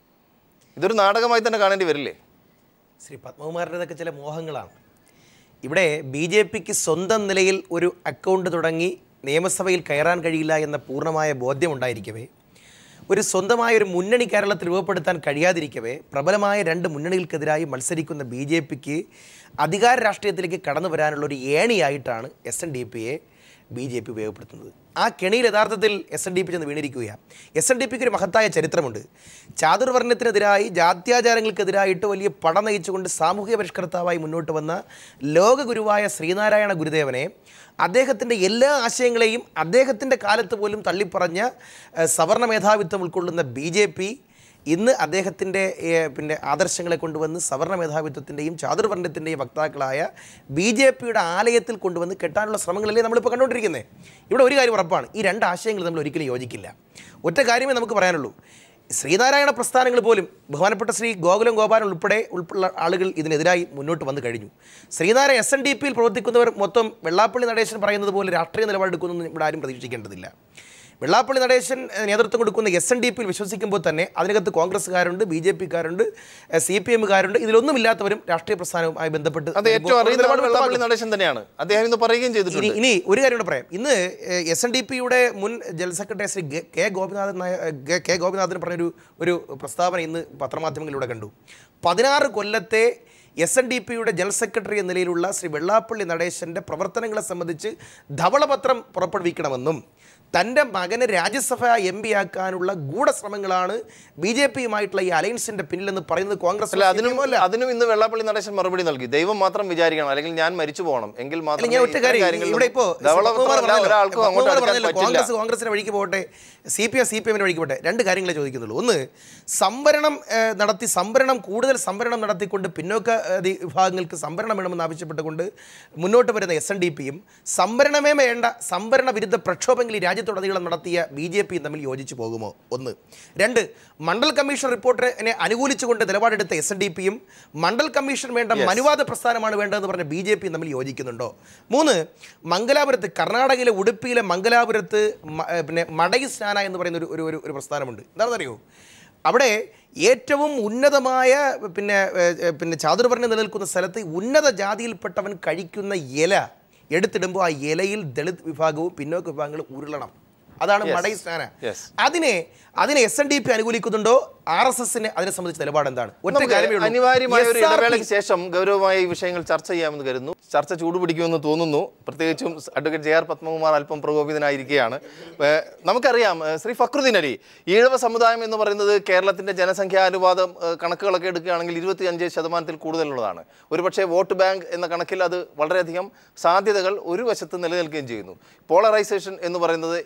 ഇതൊരു നാടകമായി തന്നെ കാണേണ്ടി വരില്ലേ ശ്രീ പത്മകുമാറിൻ്റെതൊക്കെ ചില മോഹങ്ങളാണ് ഇവിടെ ബി ജെ പിക്ക് സ്വന്തം നിലയിൽ ഒരു അക്കൗണ്ട് തുടങ്ങി നിയമസഭയിൽ കയറാൻ കഴിയില്ല എന്ന പൂർണ്ണമായ ബോധ്യമുണ്ടായിരിക്കവേ ഒരു സ്വന്തമായ ഒരു മുന്നണി കേരളത്തിൽ രൂപപ്പെടുത്താൻ കഴിയാതിരിക്കവേ പ്രബലമായ രണ്ട് മുന്നണികൾക്കെതിരായി മത്സരിക്കുന്ന ബി ജെ പിക്ക് അധികാര രാഷ്ട്രീയത്തിലേക്ക് കടന്നു വരാനുള്ള ഒരു ഏണിയായിട്ടാണ് എസ് എൻ ഡി പിയെ ബി ജെ പി ഉപയോഗപ്പെടുത്തുന്നത് ആ കെണിയിൽ യഥാർത്ഥത്തിൽ എസ് എൻ ഡി പി ചെന്ന് വീണിരിക്കുകയാണ് എസ് എൻ ഡി പിക്ക് ഒരു മഹത്തായ ചരിത്രമുണ്ട് ചാതുർവർണ്ണത്തിനെതിരായി ജാത്യാചാരങ്ങൾക്കെതിരായിട്ട് വലിയ പട നയിച്ചുകൊണ്ട് സാമൂഹിക പരിഷ്കർത്താവായി മുന്നോട്ട് വന്ന ലോകഗുരുവായ ശ്രീനാരായണ ഗുരുദേവനെ അദ്ദേഹത്തിൻ്റെ എല്ലാ ആശയങ്ങളെയും അദ്ദേഹത്തിൻ്റെ കാലത്ത് പോലും തള്ളിപ്പറഞ്ഞ ഏഹ്, സവർണ്ണ മേധാവിത്വം ഉൾക്കൊള്ളുന്ന ബി ജെ പി ഇന്ന് അദ്ദേഹത്തിൻ്റെ ഏഹ്, പിന്നെ ആദർശങ്ങളെ കൊണ്ടുവന്ന് സവർണ്ണ മേധാവിത്വത്തിൻ്റെയും ചാതുർവർണ്ണത്തിൻ്റെയും വക്താക്കളായ ബി ജെ പിയുടെ ആലയത്തിൽ കൊണ്ടുവന്ന് കെട്ടാനുള്ള ശ്രമങ്ങളല്ലേ നമ്മളിപ്പോൾ കണ്ടുകൊണ്ടിരിക്കുന്നത് ഇവിടെ ഒരു കാര്യം ഉറപ്പാണ് ഈ രണ്ട് ആശയങ്ങൾ നമ്മൾ ഒരിക്കലും യോജിക്കില്ല ഒറ്റ കാര്യമേ നമുക്ക് പറയാനുള്ളൂ ശ്രീനാരായണ പ്രസ്ഥാനങ്ങൾ പോലും ബഹുമാനപ്പെട്ട ശ്രീ ഗോകുലം ഗോപാലൻ ഉൾപ്പെടെ ഉൾപ്പെടെ ആളുകൾ ഇതിനെതിരായി മുന്നോട്ട് വന്നു കഴിഞ്ഞു ശ്രീനാരായണ എസ് എൻ ഡി പിയിൽ പ്രവർത്തിക്കുന്നവർ മൊത്തം വെള്ളാപ്പള്ളി നടേശൻ പറയുന്നത് പോലെ രാഷ്ട്രീയ നിലപാടെടുക്കുന്നു ഇവിടെ ആരും പ്രതീക്ഷിക്കേണ്ടതില്ല വെള്ളാപ്പള്ളി നടേശൻ ഏഹ്, നേതൃത്വം കൊടുക്കുന്ന എസ് എൻ ഡി പിയിൽ വിശ്വസിക്കുമ്പോൾ തന്നെ അതിനകത്ത് കോൺഗ്രസ്സുകാരുണ്ട് ബി ജെ പിക്കാരുണ്ട് സി പി എമ്മുകാരുണ്ട് ഇതിലൊന്നുമില്ലാത്തവരും രാഷ്ട്രീയ പ്രസ്ഥാനവുമായി ബന്ധപ്പെട്ട് അത് ഏറ്റവും അറിയുന്ന ആൾ വെള്ളാപ്പള്ളി നടേശൻ തന്നെയാണ് അദ്ദേഹം ഇന്ന് പറയുകയും ഇനി ചെയ്തിട്ടുണ്ട് ഇനി ഒരു കാര്യം കൂടെ പറയാം ഇന്ന് എസ് എൻ ഡി പിയുടെ മുൻ ജനറൽ സെക്രട്ടറി ശ്രീ ഗെ- കെ ഗോപിനാഥൻ നായ ഗെ- കെ ഗോപിനാഥൻ പറഞ്ഞൊരു ഒരു പ്രസ്താവന ഇന്ന് പത്രമാധ്യമങ്ങളിലൂടെ കണ്ടു പതിനാറ് കൊല്ലത്തെ എസ് എൻ ഡി പിയുടെ ജനറൽ സെക്രട്ടറി എന്ന നിലയിലുള്ള ശ്രീ വെള്ളാപ്പള്ളി നടേശൻ്റെ പ്രവർത്തനങ്ങളെ സംബന്ധിച്ച് ധവളപത്രം പുറപ്പെടുവിക്കണമെന്നും തൻ്റെ മകനെ രാജ്യസഭ എം പി ആക്കാനുള്ള ഗൂഢശ്രമങ്ങളാണ് ബി ജെ പിയുമായിട്ടുള്ള ഈ അലയൻസിൻ്റെ പിന്നിലെന്ന് പറയുന്നത് കോൺഗ്രസ് അല്ല അതിനും അതിനും ഇന്ന് വെള്ളാപ്പള്ളി നടേശൻ മറുപടി നൽകി ദൈവം മാത്രം വിചാരിക്കണം അല്ലെങ്കിൽ ഞാൻ മരിച്ചു പോകണം എങ്കിൽ അല്ല മാത്രമേ ഞാൻ ഒറ്റ ഇത്തരം കാര്യം കാര്യങ്ങളിലും ഇവിടെ ഇപ്പോൾ ധവളപത്രമല്ല ഒരാൾക്കും അങ്ങോട്ട് അടുക്കാൻ പറ്റില്ല കോൺഗ്രസ് കോൺഗ്രസിന്റെ വഴിക്ക് പോകട്ടെ C P M C P എമ്മിന്റെ വഴിക്ക് പോട്ടെ രണ്ട് കാര്യങ്ങളെ ചോദിക്കുന്നുള്ളൂ ഒന്ന് സംവരണം ഏഹ്, നടത്തി സംവരണം കൂടുതൽ സംവരണം നടത്തിക്കൊണ്ട് പിന്നോക്ക ഏഹ്, ദി- വിഭാഗങ്ങൾക്ക് സംവരണം വേണമെന്ന് ആവശ്യപ്പെട്ടുകൊണ്ട് മുന്നോട്ട് വരുന്ന എസ് എൻ ഡി പിയും സംവരണമേ വേണ്ട സംവരണ വിരുദ്ധ പ്രക്ഷോഭങ്ങൾ ഈ രാജ്യത്തുടനീളം നടത്തിയ ബി ജെ പിയും തമ്മിൽ യോജിച്ചു പോകുമോ ഒന്ന് രണ്ട് മണ്ഡൽ കമ്മീഷൻ റിപ്പോർട്ടിനെ അനുകൂലിച്ചുകൊണ്ട് നിലപാടെടുത്ത എസ് എൻ ഡി പിയും മണ്ഡൽ കമ്മീഷൻ വേണ്ട മനുവാദ പ്രസ്ഥാനമാണ് വേണ്ടതെന്ന് പറഞ്ഞ ബി ജെ പി തമ്മിൽ യോജിക്കുന്നുണ്ടോ മൂന്ന് മംഗലാപുരത്ത് കർണാടകയിലെ ഉടുപ്പിയിലെ മംഗലാപുരത്ത് മ- ഏഹ് പിന്നെ മടയി സ്നാന എന്ന് പറയുന്ന ഒരു ഒരു ഒരു- ഒരു പ്രസ്ഥാനമുണ്ട് എന്താണെന്നറിയോ അവിടെ ഏറ്റവും ഉന്നതമായ പിന്നെ ഏഹ്, ഏഹ്, പിന്നെ ചാതുർവർണ്ണം നിലനിൽക്കുന്ന സ്ഥലത്ത് ഉന്നത ജാതിയിൽപ്പെട്ടവൻ കഴിക്കുന്ന ഇല എടുത്തിടുമ്പോൾ ആ ഇലയിൽ ദളിത് വിഭാഗവും പിന്നോക്ക വിഭാഗങ്ങളും ഉരുളണം അതാണ് Yes. മടൈ സ്നാന Yes. അതിനെ അതിനെ എസ് എൻ ഡി പി അനുകൂലിക്കുന്നുണ്ടോ ആർ എസ് എസിനെ അതിനെ സംബന്ധിച്ച് നിലപാട് എന്താണ് ഒറ്റ നമുക്ക് കാര്യമേ ഉള്ളൂ. അനിവാര്യമായ ഒരു SRP ഇടവേളയ്ക്ക് ശേഷം ഗൗരവമായ ഈ വിഷയങ്ങൾ ചർച്ച ചെയ്യാമെന്ന് കരുതുന്നു ചർച്ച ചൂടുപിടിക്കുമെന്ന് തോന്നുന്നു പ്രത്യേകിച്ചും അഡ്വക്കേറ്റ് ജെ ആർ പത്മകുമാർ അല്പം പ്രകോപിതനായിരിക്കുകയാണ് ഏഹ് നമുക്കറിയാം ഏഹ് ശ്രീ ഫക്രുദ്ദീൻ അലി ഈഴവ സമുദായം എന്ന് പറയുന്നത് കേരളത്തിന്റെ ജനസംഖ്യാനുപാതം ഏഹ് കണക്കുകളൊക്കെ എടുക്കുകയാണെങ്കിൽ ഇരുപത്തി അഞ്ച് ശതമാനത്തിൽ കൂടുതലുള്ളതാണ് ഒരുപക്ഷെ വോട്ട് ബാങ്ക് എന്ന കണക്കിൽ അത് വളരെയധികം സാധ്യതകൾ ഒരു വശത്ത് നിലനിൽക്കുകയും ചെയ്യുന്നു പോളറൈസേഷൻ എന്ന് പറയുന്നത് എപ്പോഴും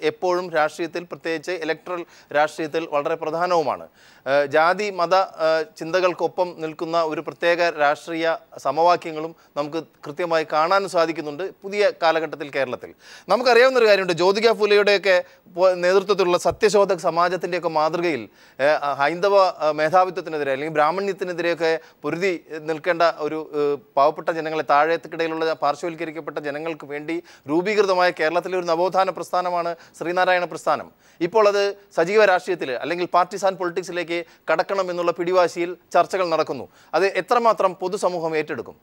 വിഭജനം രാഷ്ട്രീയത്തിൽ പ്രത്യേകിച്ച് ഇലക്ട്രൽ രാഷ്ട്രീയത്തിൽ വളരെ പ്രധാനവുമാണ് ഏഹ് ജാതി മത ഏഹ് ചിന്തകൾക്കൊപ്പം നിൽക്കുന്ന ഒരു പ്രത്യേക രാഷ്ട്രീയ സമവാക്യങ്ങളും നമുക്ക് കൃത്യമായി കാണാൻ സാധിക്കുന്നുണ്ട് പുതിയ കാലഘട്ടത്തിൽ കേരളത്തിൽ നമുക്കറിയാവുന്ന ഒരു കാര്യമുണ്ട് ജ്യോതിക ഫുലെയുടെയൊക്കെ പോ- നേതൃത്വത്തിലുള്ള സത്യശോധക് സമാജത്തിൻ്റെയൊക്കെ മാതൃകയിൽ ഏഹ്, ഹൈന്ദവ ഏഹ്, മേധാവിത്വത്തിനെതിരെ അല്ലെങ്കിൽ ബ്രാഹ്മണ്യത്തിനെതിരെയൊക്കെ പൊരുതി നിൽക്കേണ്ട ഒരു ഏഹ്, പാവപ്പെട്ട ജനങ്ങളെ താഴേക്കിടയിലുള്ള പാർശ്വവൽക്കരിക്കപ്പെട്ട ജനങ്ങൾക്ക് വേണ്ടി രൂപീകൃതമായ കേരളത്തിലെ ഒരു നവോത്ഥാന പ്രസ്ഥാനമാണ് ശ്രീനാരായണ പ്രസ്ഥാനം ഇപ്പോൾ അത് സജീവ രാഷ്ട്രീയത്തിൽ അല്ലെങ്കിൽ പാർട്ടിസാൻ പൊളിറ്റിക്സിലേക്ക് കടക്കണം എന്നുള്ള പിടിവാശിയിൽ ചർച്ചകൾ നടക്കുന്നു അത് എത്രമാത്രം പൊതുസമൂഹം ഏറ്റെടുക്കും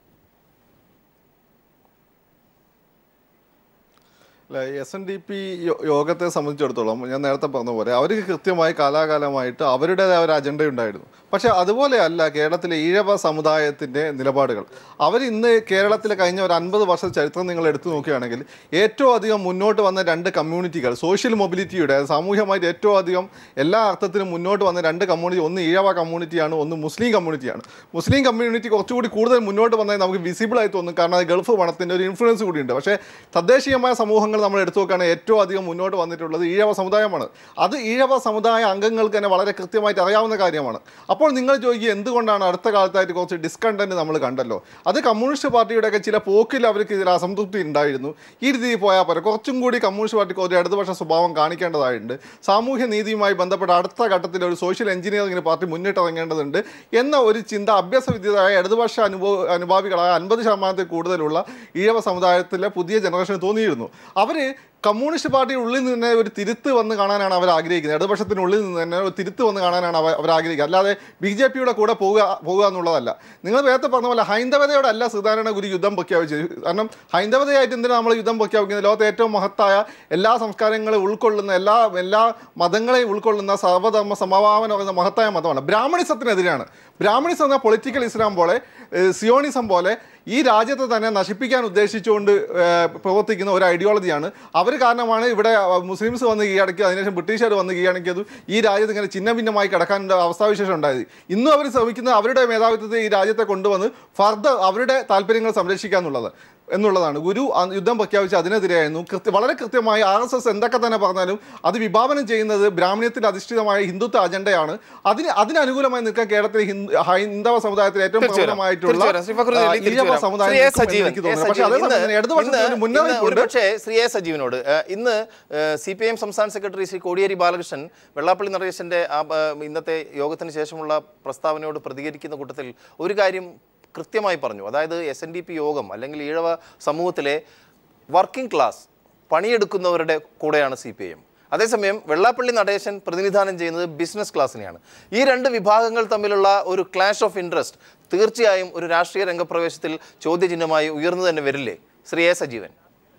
എസ് എൻ ഡി പി യോഗത്തെ സംബന്ധിച്ചിടത്തോളം ഞാൻ നേരത്തെ പറഞ്ഞ പോലെ അവർക്ക് കൃത്യമായി കാലാകാലമായിട്ട് അവരുടേതായ ഒരു അജണ്ട ഉണ്ടായിരുന്നു പക്ഷേ അതുപോലെയല്ല കേരളത്തിലെ ഈഴവ സമുദായത്തിൻ്റെ നിലപാടുകൾ അവർ ഇന്ന് കേരളത്തിലെ കഴിഞ്ഞ ഒരു അൻപത് വർഷ ചരിത്രം നിങ്ങൾ എടുത്തു നോക്കുകയാണെങ്കിൽ ഏറ്റവും അധികം മുന്നോട്ട് വന്ന രണ്ട് കമ്മ്യൂണിറ്റികൾ സോഷ്യൽ മൊബിലിറ്റിയുടെ സാമൂഹ്യമായിട്ട് ഏറ്റവും അധികം എല്ലാ അർത്ഥത്തിലും മുന്നോട്ട് വന്ന രണ്ട് കമ്മ്യൂണിറ്റി ഒന്ന് ഈഴവ കമ്മ്യൂണിറ്റിയാണ് ഒന്ന് മുസ്ലിം കമ്മ്യൂണിറ്റിയാണ് മുസ്ലിം കമ്മ്യൂണിറ്റി കുറച്ചുകൂടി കൂടുതൽ മുന്നോട്ട് വന്നത് നമുക്ക് വിസിബിൾ ആയി തോന്നും കാരണം അത് ഗൾഫ് പണത്തിൻ്റെ ഒരു ഇൻഫ്ലുവൻസ് കൂടിയുണ്ട് പക്ഷേ തദ്ദേശീയമായ സമൂഹങ്ങൾ നമ്മൾ എടുത്തു നോക്കുകയാണെങ്കിൽ ഏറ്റവും അധികം മുന്നോട്ട് വന്നിട്ടുള്ളത് ഈഴവ സമുദായമാണ് അത് ഈഴവ സമുദായ അംഗങ്ങൾക്ക് തന്നെ വളരെ കൃത്യമായിട്ട് അറിയാവുന്ന കാര്യമാണ് അപ്പോൾ നിങ്ങൾ ചോദിക്കുക എന്തുകൊണ്ടാണ് അടുത്ത കാലത്തായിട്ട് കുറച്ച് ഡിസ്കണ്ടന്റ് നമ്മൾ കണ്ടല്ലോ അത് കമ്മ്യൂണിസ്റ്റ് പാർട്ടിയുടെയൊക്കെ ചില പോക്കിൽ അവർക്ക് ഇതിൽ അസംതൃപ്തി ഉണ്ടായിരുന്നു ഈ രീതിയിൽ പോയാൽ പോരെ കുറച്ചും കൂടി കമ്മ്യൂണിസ്റ്റ് പാർട്ടിക്ക് ഒരു ഇടതുപക്ഷ സ്വഭാവം കാണിക്കേണ്ടതായിട്ടുണ്ട് സാമൂഹ്യ നീതിയുമായി ബന്ധപ്പെട്ട അടുത്ത ഘട്ടത്തിൽ ഒരു സോഷ്യൽ എഞ്ചിനീയറിംഗിന് പാർട്ടി മുന്നിട്ടിറങ്ങേണ്ടതുണ്ട് എന്ന ഒരു ചിന്ത അഭ്യസവിദ്യരായ ഇടതുപക്ഷ അനുഭവ അനുഭാവികളായ അൻപത് ശതമാനത്തിൽ കൂടുതലുള്ള ഈഴവ സമുദായത്തിലെ പുതിയ ജനറേഷന് തോന്നിയിരുന്നു അവർ കമ്മ്യൂണിസ്റ്റ് പാർട്ടിയുടെ ഉള്ളിൽ നിന്ന് തന്നെ ഒരു തിരുത്ത് വന്ന് കാണാനാണ് അവർ ആഗ്രഹിക്കുന്നത് ഇടതുപക്ഷത്തിനുള്ളിൽ നിന്ന് തന്നെ ഒരു തിരുത്ത് വന്ന് കാണാനാണ് അവർ അവർ ആഗ്രഹിക്കുന്നത് അല്ലാതെ ബി ജെ പിയുടെ കൂടെ പോകുക പോകുക എന്നുള്ളതല്ല നിങ്ങൾ നേരത്തെ പറഞ്ഞ പോലെ ഹൈന്ദവതയോടല്ല ശ്രീനാരായണ ഗുരു യുദ്ധം പ്രഖ്യാപിച്ചത് കാരണം ഹൈന്ദവതയായിട്ട് എന്തിനാണ് നമ്മൾ യുദ്ധം പ്രഖ്യാപിക്കുന്നത് ലോകത്തെ ഏറ്റവും മഹത്തായ എല്ലാ സംസ്കാരങ്ങളെ ഉൾക്കൊള്ളുന്ന എല്ലാ എല്ലാ മതങ്ങളെയും ഉൾക്കൊള്ളുന്ന സർവ്വധർമ്മ സമഭാവന പറയുന്ന മഹത്തായ മതമാണ് ബ്രാഹ്മണിസത്തിനെതിരെയാണ് ബ്രാഹ്മണിസം എന്ന പൊളിറ്റിക്കൽ ഇസ്ലാം പോലെ ഏഹ്, സിയോണിസം പോലെ ഈ രാജ്യത്തെ തന്നെ നശിപ്പിക്കാൻ ഉദ്ദേശിച്ചുകൊണ്ട് ഏഹ്, പ്രവർത്തിക്കുന്ന ഒരു ഐഡിയോളജിയാണ് അവർ കാരണമാണ് ഇവിടെ അഹ്, മുസ്ലിംസ് വന്ന് കീഴടക്കി അതിനുശേഷം ബ്രിട്ടീഷുകാർ വന്ന് കീഴടക്കിയതും ഈ രാജ്യത്ത് ഇങ്ങനെ ചിഹ്ന ഭിന്നമായി കിടക്കാൻ അവസ്ഥാവിശേഷം ഉണ്ടായത് ഇന്നും അവർ ശ്രമിക്കുന്നത് അവരുടെ മേധാവിത്വത്തെ ഈ രാജ്യത്തെ കൊണ്ടുവന്ന് ഫർദർ അവരുടെ താല്പര്യങ്ങൾ സംരക്ഷിക്കുക എന്നുള്ളത് എന്നുള്ളതാണ് ഗുരു അ- യുദ്ധം പ്രഖ്യാപിച്ച് അതിനെതിരെയായിരുന്നു കൃത്യ വളരെ കൃത്യമായി ആർ എസ് എസ് എന്തൊക്കെ തന്നെ പറഞ്ഞാലും അത് വിഭാവനം ചെയ്യുന്നത് ബ്രാഹ്മണ്യത്തിൽ അധിഷ്ഠിതമായ ഹിന്ദുത്വ അജണ്ടയാണ് അതിന് അതിനനുകൂലമായി നിൽക്കാൻ കേരളത്തിലെ ഹിന്ദു- ഹൈന്ദവ സമുദായത്തിൽ ഏറ്റവും തീർച്ചയായും. പ്രബലമായിട്ടുള്ള തീർച്ചയായും. ശ്രീ ഫഖറുദ്ദീൻ ആ, അലി തിരിച്ചു ഈഴവ വരാം. സമുദായം ശ്രീ എ നിൽക്കും എന്ന് സജീവൻ, എനിക്ക് എ തോന്നുന്നു. പക്ഷേ സജീവൻ, അതേസമയം തന്നെ ഇന്ന് ഇടതുപക്ഷത്തിന് ഇന്ന് മുന്നറിയിപ്പുണ്ട് ഒരു പക്ഷേ ശ്രീ എ സജീവനോട് ഏഹ്, ഇന്ന് സി പി എം സംസ്ഥാന സെക്രട്ടറി ശ്രീ കോടിയേരി ബാലകൃഷ്ണൻ വെള്ളാപ്പള്ളി നടേശന്റെ ആ ഏഹ്, ഇന്നത്തെ യോഗത്തിന് ശേഷമുള്ള പ്രസ്താവനയോട് പ്രതികരിക്കുന്ന കൂട്ടത്തിൽ ഒരു കാര്യം കൃത്യമായി പറഞ്ഞു അതായത് എസ് എൻ ഡി പി യോഗം അല്ലെങ്കിൽ ഈഴവ സമൂഹത്തിലെ വർക്കിംഗ് ക്ലാസ് പണിയെടുക്കുന്നവരുടെ കൂടെയാണ് സി പി എം അതേസമയം വെള്ളാപ്പള്ളി നടേശൻ പ്രതിനിധാനം ചെയ്യുന്നത് ബിസിനസ് ക്ലാസ്സിനെയാണ് ഈ രണ്ട് വിഭാഗങ്ങൾ തമ്മിലുള്ള ഒരു ക്ലാഷ് ഓഫ് ഇൻട്രസ്റ്റ് തീർച്ചയായും ഒരു രാഷ്ട്രീയ രംഗപ്രവേശത്തിൽ ചോദ്യചിഹ്നമായി ഉയർന്നു തന്നെ വരില്ലേ ശ്രീ എ സജീവൻ